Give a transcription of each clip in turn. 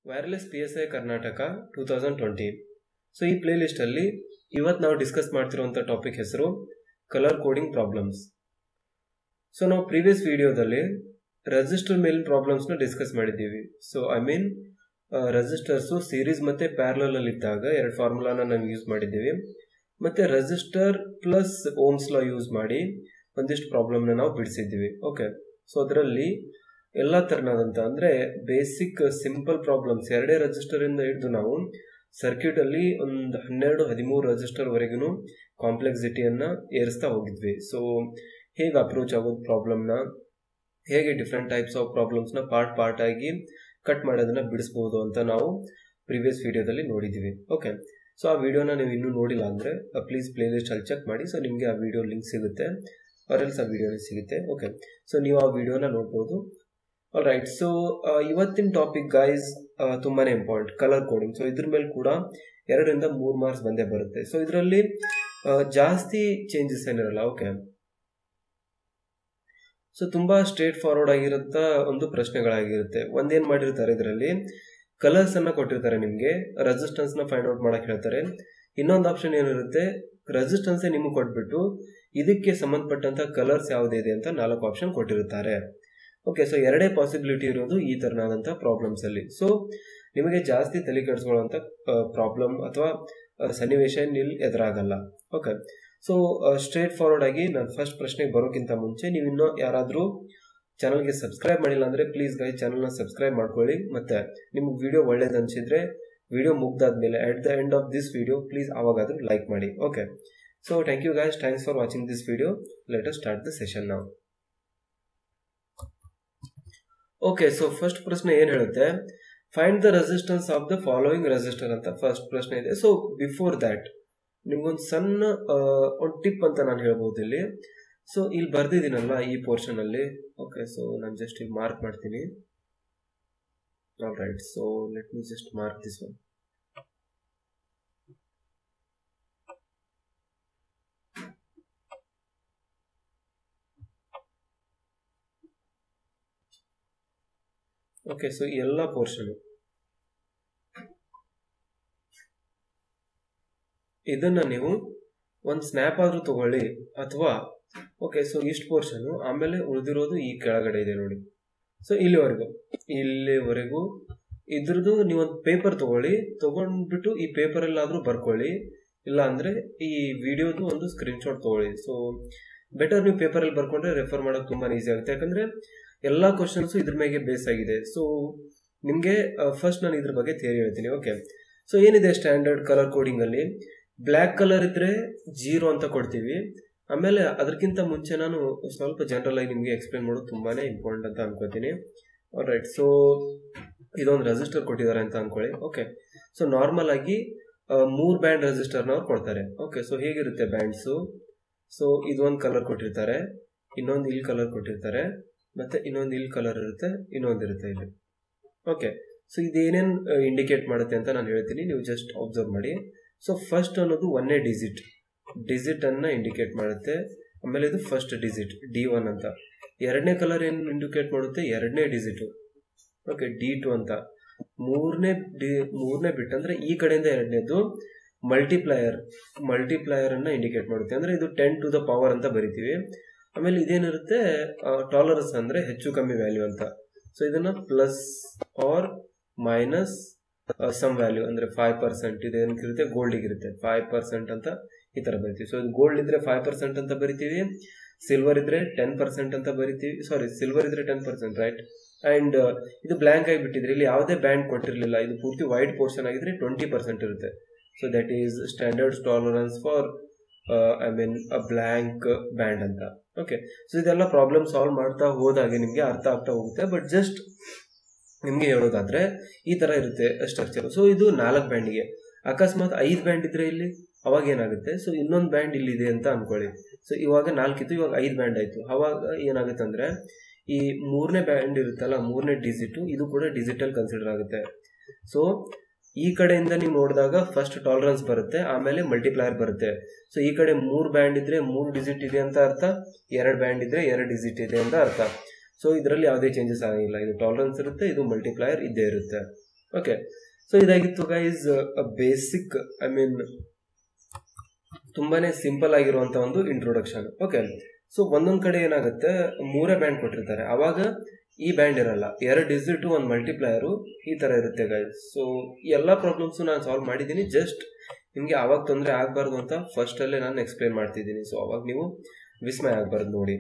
wireless P S I Karnataka two thousand twenty so ಈ ಪ್ಲೇ ಲಿಸ್ಟಲ್ಲಿ ಇವತ್ತು ನಾವು ಡಿಸ್ಕಸ್ ಮಾಡ್ತಿರುವಂಥ ಟಾಪಿಕ್ ಹೆಸರು ಕಲರ್ ಕೋಡಿಂಗ್ ಪ್ರಾಬ್ಲಮ್ಸ್ ಸೊ ನಾವು ಪ್ರೀವಿಯಸ್ ವಿಡಿಯೋದಲ್ಲಿ ರೆಜಿಸ್ಟರ್ ಮೇಲ್ ಪ್ರಾಬ್ಲಮ್ಸ್ನ ಡಿಸ್ಕಸ್ ಮಾಡಿದ್ದೀವಿ so I mean resistors series ಮತ್ತು ಪ್ಯಾರಲಲ್ಲಿ ಇದ್ದಾಗ ಎರಡು ಫಾರ್ಮುಲಾನ ನಾವು ಯೂಸ್ ಮಾಡಿದ್ದೀವಿ ಮತ್ತು resistor plus Ohm's law use ಮಾಡಿ ಒಂದಿಷ್ಟು ಪ್ರಾಬ್ಲಮ್ನ ನಾವು ಬಿಡಿಸಿದ್ದೀವಿ ಓಕೆ ಸೊ ಅದರಲ್ಲಿ ಎಲ್ಲ ಥರನಾದಂಥ ಅಂದರೆ ಬೇಸಿಕ್ ಸಿಂಪಲ್ ಪ್ರಾಬ್ಲಮ್ಸ್ ಎರಡೇ ರೆಜಿಸ್ಟರಿಂದ ಹಿಡಿದು ನಾವು ಸರ್ಕ್ಯೂಟಲ್ಲಿ ಒಂದು ಹನ್ನೆರಡು ಹದಿಮೂರು ರೆಜಿಸ್ಟರ್ವರೆಗೂ ಕಾಂಪ್ಲೆಕ್ಸಿಟಿಯನ್ನು ಏರಿಸ್ತಾ ಹೋಗಿದ್ವಿ ಸೊ ಹೇಗೆ ಅಪ್ರೋಚ್ ಆಗೋದು ಪ್ರಾಬ್ಲಮ್ನ ಹೇಗೆ ಡಿಫ್ರೆಂಟ್ ಟೈಪ್ಸ್ ಆಫ್ ಪ್ರಾಬ್ಲಮ್ಸ್ನ ಪಾರ್ಟ್ ಪಾರ್ಟ್ ಆಗಿ ಕಟ್ ಮಾಡೋದನ್ನ ಬಿಡಿಸ್ಬೋದು ಅಂತ ನಾವು ಪ್ರಿವಿಯಸ್ ವಿಡಿಯೋದಲ್ಲಿ ನೋಡಿದ್ದೀವಿ ಓಕೆ ಸೊ ಆ ವಿಡಿಯೋನ ನೀವು ಇನ್ನೂ ನೋಡಿಲ್ಲ ಅಂದರೆ ಪ್ಲೀಸ್ ಪ್ಲೇ ಲಿಸ್ಟ್ ಅಲ್ಲಿ ಚೆಕ್ ಮಾಡಿ ಸೊ ನಿಮಗೆ ಆ ವಿಡಿಯೋ ಲಿಂಕ್ ಸಿಗುತ್ತೆ ಅವರೆಲ್ಸ್ ಆ ವಿಡಿಯೋನ ಸಿಗುತ್ತೆ ಓಕೆ ಸೊ ನೀವು ಆ ವಿಡಿಯೋನ ನೋಡ್ಬೋದು ಆಲ್ ರೈಟ್ ಸೊ ಇವತ್ತಿನ ಟಾಪಿಕ್ ಗೈಸ್ ತುಂಬಾ ಇಂಪಾರ್ಟೆಂಟ್ ಕಲರ್ ಕೋಡಿಂಗ್ ಸೊ ಇದ್ರ ಮೇಲೆ ಕೂಡ ಎರಡರಿಂದ ಮೂರು ಮಾರ್ಕ್ಸ್ ಬಂದೇ ಬರುತ್ತೆ ಸೊ ಇದರಲ್ಲಿ ಜಾಸ್ತಿ ಚೇಂಜಸ್ ಏನಿರಲ್ಲ ಓಕೆ ಸೊ ತುಂಬಾ ಸ್ಟ್ರೇಟ್ ಫಾರ್ವರ್ಡ್ ಆಗಿರುತ್ತ ಒಂದು ಪ್ರಶ್ನೆಗಳಾಗಿರುತ್ತೆ ಒಂದೇನ್ ಮಾಡಿರ್ತಾರೆ ಇದರಲ್ಲಿ ಕಲರ್ಸ್ ಅನ್ನ ಕೊಟ್ಟಿರ್ತಾರೆ ನಿಮಗೆ ರೆಸಿಸ್ಟೆನ್ಸ್ ನ ಫೈಂಡ್ ಔಟ್ ಮಾಡಕ್ ಹೇಳ್ತಾರೆ ಇನ್ನೊಂದು ಆಪ್ಷನ್ ಏನಿರುತ್ತೆ ರೆಸಿಸ್ಟೆನ್ಸ್ ನಿಮ್ಗೆ ಕೊಟ್ಬಿಟ್ಟು ಇದಕ್ಕೆ ಸಂಬಂಧಪಟ್ಟಂತ ಕಲರ್ಸ್ ಯಾವುದಿದೆ ಅಂತ ನಾಲ್ಕು ಆಪ್ಷನ್ ಕೊಟ್ಟಿರುತ್ತಾರೆ ಓಕೆ ಸೊ ಎರಡೇ ಪಾಸಿಬಿಲಿಟಿ ಇರೋದು ಈ ತರನಾದಂಥ ಪ್ರಾಬ್ಲಮ್ಸ್ ಅಲ್ಲಿ ಸೊ ನಿಮಗೆ ಜಾಸ್ತಿ ತಲೆ ಕೆಡಿಸ್ಕೊಳ್ಳುವಂಥ ಪ್ರಾಬ್ಲಮ್ ಅಥವಾ ಸನ್ನಿವೇಶ ಇಲ್ಲಿ ಎದುರಾಗಲ್ಲ ಓಕೆ ಸೊ ಸ್ಟ್ರೇಟ್ ಫಾರ್ವರ್ಡ್ ಆಗಿ ನಾನು ಫಸ್ಟ್ ಪ್ರಶ್ನೆಗೆ ಬರೋಕ್ಕಿಂತ ಮುಂಚೆ ನೀವು ಇನ್ನೂ ಯಾರಾದರೂ ಚಾನಲ್ಗೆ ಸಬ್ಸ್ಕ್ರೈಬ್ ಮಾಡಿಲ್ಲ ಅಂದರೆ ಪ್ಲೀಸ್ ಗೈ ಚಾನಲ್ನ ಸಬ್ಸ್ಕ್ರೈಬ್ ಮಾಡ್ಕೊಳ್ಳಿ ಮತ್ತು ನಿಮ್ಗೆ ವಿಡಿಯೋ ಒಳ್ಳೇದು ಅನಿಸಿದ್ರೆ ವಿಡಿಯೋ ಮುಗ್ದಾದ್ಮೇಲೆ at the end of this video please ಆವಾಗಾದರೂ ಲೈಕ್ ಮಾಡಿ okay so thank you guys thanks for watching this video let us start the session ನಾವು ಓಕೆ ಸೊ ಫಸ್ಟ್ ಪ್ರಶ್ನೆ ಏನು ಹೇಳುತ್ತೆ find the resistance of the following resistor ಅಂತ first ಪ್ರಶ್ನೆ ಇದೆ so before that ನಿಮ್ಗೊಂದು ಸಣ್ಣ ಒಂದು ಟಿಪ್ ಅಂತ ನಾನು ಹೇಳ್ಬೋದು ಇಲ್ಲಿ ಸೊ ಇಲ್ಲಿ ಬರ್ದಿದ್ದೀನಲ್ಲ ಈ ಪೋರ್ಷನ್ ಅಲ್ಲಿ ಓಕೆ ಸೊ ನಾನು ಜಸ್ಟ್ ಈಗ ಮಾರ್ಕ್ ಮಾಡ್ತೀನಿ all right so let me just mark this one okay so ಎಲ್ಲ ಪೋರ್ಷನ್ ಇದನ್ನ ನೀವು ಒಂದು ಸ್ನ್ಯಾಪ್ ಆದ್ರೂ ತಗೊಳ್ಳಿ ಅಥವಾ ಓಕೆ ಸೊ ಇಷ್ಟು ಪೋರ್ಷನ್ ಆಮೇಲೆ ಉಳಿದಿರೋದು ಈ ಕೆಳಗಡೆ ಇದೆ ನೋಡಿ ಸೊ ಇಲ್ಲಿವರೆಗೂ ಇಲ್ಲಿವರೆಗೂ ಇದ್ರದ್ದು ನೀವೊಂದು ಪೇಪರ್ ತಗೊಳ್ಳಿ ತಗೊಂಡ್ಬಿಟ್ಟು ಈ ಪೇಪರಲ್ಲಾದರೂ ಬರ್ಕೊಳ್ಳಿ ಇಲ್ಲ ಅಂದರೆ ಈ ವಿಡಿಯೋದು ಒಂದು ಸ್ಕ್ರೀನ್ಶಾಟ್ ತಗೊಳ್ಳಿ ಸೊ ಬೆಟರ್ ನೀವು ಪೇಪರಲ್ಲಿ ಬರ್ಕೊಂಡ್ರೆ ರೆಫರ್ ಮಾಡೋಕೆ ತುಂಬಾ ಈಸಿ ಆಗುತ್ತೆ ಯಾಕಂದರೆ ಎಲ್ಲ ಕ್ವಶನ್ಸು ಇದ್ರ ಮೇಲೆ ಬೇಸ್ ಆಗಿದೆ ಸೊ ನಿಮಗೆ ಫಸ್ಟ್ ನಾನು ಇದ್ರ ಬಗ್ಗೆ ಥಿಯರಿ ಹೇಳ್ತೀನಿ ಓಕೆ ಸೊ ಏನಿದೆ ಸ್ಟ್ಯಾಂಡರ್ಡ್ ಕಲರ್ ಕೋಡಿಂಗಲ್ಲಿ ಬ್ಲ್ಯಾಕ್ ಕಲರ್ ಇದ್ರೆ ಜೀರೋ ಅಂತ ಕೊಡ್ತೀವಿ ಆಮೇಲೆ ಅದಕ್ಕಿಂತ ಮುಂಚೆ ನಾನು ಸ್ವಲ್ಪ ಜನರಲ್ ಆಗಿ ನಿಮಗೆ ಎಕ್ಸ್ಪ್ಲೇನ್ ಮಾಡೋದು ತುಂಬಾನೇ ಇಂಪಾರ್ಟೆಂಟ್ ಅಂತ ಅನ್ಕೋತೀನಿ ರೈಟ್ ಸೊ ಇದೊಂದು ರೆಜಿಸ್ಟರ್ ಕೊಟ್ಟಿದ್ದಾರೆ ಅಂತ ಅನ್ಕೊಳ್ಳಿ ಓಕೆ ಸೊ ನಾರ್ಮಲ್ ಆಗಿ ಮೂರು ಬ್ಯಾಂಡ್ ರೆಜಿಸ್ಟರ್ನ ಅವ್ರು ಕೊಡ್ತಾರೆ ಓಕೆ ಸೊ ಹೇಗಿರುತ್ತೆ ಬ್ಯಾಂಡ್ಸು ಸೊ ಇದೊಂದು ಕಲರ್ ಕೊಟ್ಟಿರ್ತಾರೆ ಇನ್ನೊಂದು ಇಲ್ಲಿ ಕಲರ್ ಕೊಟ್ಟಿರ್ತಾರೆ ಮತ್ತೆ ಇನ್ನೊಂದು ಇಲ್ಲಿ ಕಲರ್ ಇರುತ್ತೆ ಇನ್ನೊಂದು ಇರುತ್ತೆ ಇಲ್ಲಿ ಓಕೆ ಸೊ ಇದೇನೇನು ಇಂಡಿಕೇಟ್ ಮಾಡುತ್ತೆ ಅಂತ ನಾನು ಹೇಳ್ತೀನಿ ನೀವು ಜಸ್ಟ್ ಅಬ್ಸರ್ವ್ ಮಾಡಿ ಸೊ ಫಸ್ಟ್ ಅನ್ನೋದು ಒನ್ನೇ ಡಿಜಿಟ್ ಡಿಜಿಟ್ ಅನ್ನ ಇಂಡಿಕೇಟ್ ಮಾಡುತ್ತೆ ಆಮೇಲೆ ಇದು ಫಸ್ಟ್ ಡಿಜಿಟ್ ಡಿ ಒನ್ ಅಂತ ಎರಡನೇ ಕಲರ್ ಏನು ಇಂಡಿಕೇಟ್ ಮಾಡುತ್ತೆ ಎರಡನೇ ಡಿಜಿಟು ಓಕೆ ಡಿ ಟು ಅಂತ ಮೂರನೇ ಡಿ ಮೂರನೇ ಬಿಟ್ ಅಂದ್ರೆ ಈ ಕಡೆಯಿಂದ ಎರಡನೇದು ಮಲ್ಟಿಪ್ಲಯರ್ ಮಲ್ಟಿಪ್ಲಯರ್ ಅನ್ನ ಇಂಡಿಕೇಟ್ ಮಾಡುತ್ತೆ ಅಂದ್ರೆ ಇದು ಟೆನ್ ಟು ದ ಪವರ್ ಅಂತ ಬರಿತೀವಿ ಆಮೇಲೆ ಇದೇನಿರುತ್ತೆ ಟಾಲರೆನ್ಸ್ ಅಂದ್ರೆ ಹೆಚ್ಚು ಕಮ್ಮಿ ವ್ಯಾಲ್ಯೂ ಅಂತ ಸೊ ಇದನ್ನ plus or minus some value ಅಂದ್ರೆ ಫೈವ್ ಪರ್ಸೆಂಟ್ ಇದು ಏನಕ್ಕಿರುತ್ತೆ ಗೋಲ್ಡಿಗೆ ಇರುತ್ತೆ ಫೈವ್ ಪರ್ಸೆಂಟ್ ಅಂತ ಈ ತರ ಬರಿತೀವಿ ಸೊ ಇದು ಗೋಲ್ಡ್ ಇದ್ರೆ ಫೈವ್ ಪರ್ಸೆಂಟ್ ಅಂತ ಬರಿತೀವಿ ಸಿಲ್ವರ್ ಇದ್ರೆ ಟೆನ್ ಪರ್ಸೆಂಟ್ ಅಂತ ಬರಿತೀವಿ ಸಾರಿ ಸಿಲ್ವರ್ ಇದ್ರೆ ಟೆನ್ ಪರ್ಸೆಂಟ್ ರೈಟ್ ಅಂಡ್ ಇದು ಬ್ಲ್ಯಾಂಕ್ ಆಗಿ ಬಿಟ್ಟಿದ್ರೆ ಇಲ್ಲಿ ಯಾವುದೇ ಬ್ಯಾಂಡ್ ಕೊಟ್ಟಿರಲಿಲ್ಲ ಇದು ಪೂರ್ತಿ ವೈಟ್ ಪೋರ್ಷನ್ ಆಗಿದ್ರೆ ಟ್ವೆಂಟಿ ಪರ್ಸೆಂಟ್ ಇರುತ್ತೆ so that is standard tolerance for I mean a blank band ಅಂತ ಓಕೆ ಸೊ ಇದೆಲ್ಲ ಪ್ರಾಬ್ಲಮ್ ಸಾಲ್ವ್ ಮಾಡ್ತಾ ಹೋದಾಗೆ ನಿಮಗೆ ಅರ್ಥ ಆಗ್ತಾ ಹೋಗುತ್ತೆ ಬಟ್ ಜಸ್ಟ್ ನಿಮಗೆ ಹೇಳೋದಾದ್ರೆ ಈ ತರ ಇರುತ್ತೆ ಸ್ಟ್ರಕ್ಚರ್ ಸೊ ಇದು ನಾಲ್ಕು ಬ್ಯಾಂಡ್ಗೆ ಅಕಸ್ಮಾತ್ ಐದು ಬ್ಯಾಂಡ್ ಇದ್ರೆ ಇಲ್ಲಿ ಅವಾಗ ಏನಾಗುತ್ತೆ ಸೊ ಇನ್ನೊಂದು ಬ್ಯಾಂಡ್ ಇಲ್ಲಿದೆ ಅಂತ ಅನ್ಕೊಳ್ಳಿ ಸೊ ಇವಾಗ ನಾಲ್ಕಿತ್ತು ಇವಾಗ ಐದು ಬ್ಯಾಂಡ್ ಆಯ್ತು ಅವಾಗ ಏನಾಗುತ್ತೆ ಅಂದ್ರೆ ಈ ಮೂರನೇ ಬ್ಯಾಂಡ್ ಇರುತ್ತಲ್ಲ ಮೂರನೇ ಡಿಜಿಟು ಇದು ಕೂಡ ಡಿಜಿಟಲ್ ಕನ್ಸಿಡರ್ ಆಗುತ್ತೆ ಸೊ ಈ ಕಡೆಯಿಂದ ನೀವು ನೋಡಿದಾಗ ಫಸ್ಟ್ ಟಾಲರೆನ್ಸ್ ಬರುತ್ತೆ ಆಮೇಲೆ ಮಲ್ಟಿಪ್ಲೈಯರ್ ಬರುತ್ತೆ ಸೊ ಈ ಕಡೆ ಮೂರು ಬ್ಯಾಂಡ್ ಇದ್ರೆ ಮೂರು ಡಿಜಿಟ್ ಇದೆ ಅಂತ ಅರ್ಥ ಎರಡು ಬ್ಯಾಂಡ್ ಇದ್ರೆ ಎರಡು ಡಿಜಿಟ್ ಇದೆ ಅಂತ ಅರ್ಥ ಸೊ ಇದರಲ್ಲಿ ಯಾವುದೇ ಚೇಂಜಸ್ ಆಗಿಲ್ಲ ಇದು ಟಾಲರೆನ್ಸ್ ಇರುತ್ತೆ ಇದು ಮಲ್ಟಿಪ್ಲೈಯರ್ ಇದ್ದೇ ಇರುತ್ತೆ ಓಕೆ ಸೊ ಇದಾಗಿತ್ತು ಗೈಸ್ ಬೇಸಿಕ್ ಐ ಮೀನ್ ತುಂಬಾನೇ ಸಿಂಪಲ್ ಆಗಿರುವಂತ ಒಂದು ಇಂಟ್ರೊಡಕ್ಷನ್ ಓಕೆ ಸೊ ಒಂದೊಂದ್ ಕಡೆ ಏನಾಗುತ್ತೆ ಮೂರೇ ಬ್ಯಾಂಡ್ ಕೊಟ್ಟಿರ್ತಾರೆ ಅವಾಗ ಈ ಬ್ಯಾಂಡ್ ಇರಲ್ಲ ಎರಡು ಡಿಜಿಟ್ ಒಂದು ಮಲ್ಟಿಪ್ಲೈಯರು ಈ ತರ ಇರುತ್ತೆ ಗೈಸ್ ಸೊ ಎಲ್ಲ ಪ್ರಾಬ್ಲಮ್ಸ್ ನಾನು ಸಾಲ್ವ್ ಮಾಡಿದ್ದೀನಿ ಜಸ್ಟ್ ನಿಮಗೆ ಅವಾಗ ತೊಂದರೆ ಆಗಬಾರ್ದು ಅಂತ ಫಸ್ಟ್ ಅಲ್ಲೇ ನಾನು ಎಕ್ಸ್ಪ್ಲೇನ್ ಮಾಡ್ತಿದ್ದೀನಿ ಸೊ ಅವಾಗ ನೀವು ವಿಸ್ಮಯ ಆಗಬಾರ್ದು ನೋಡಿ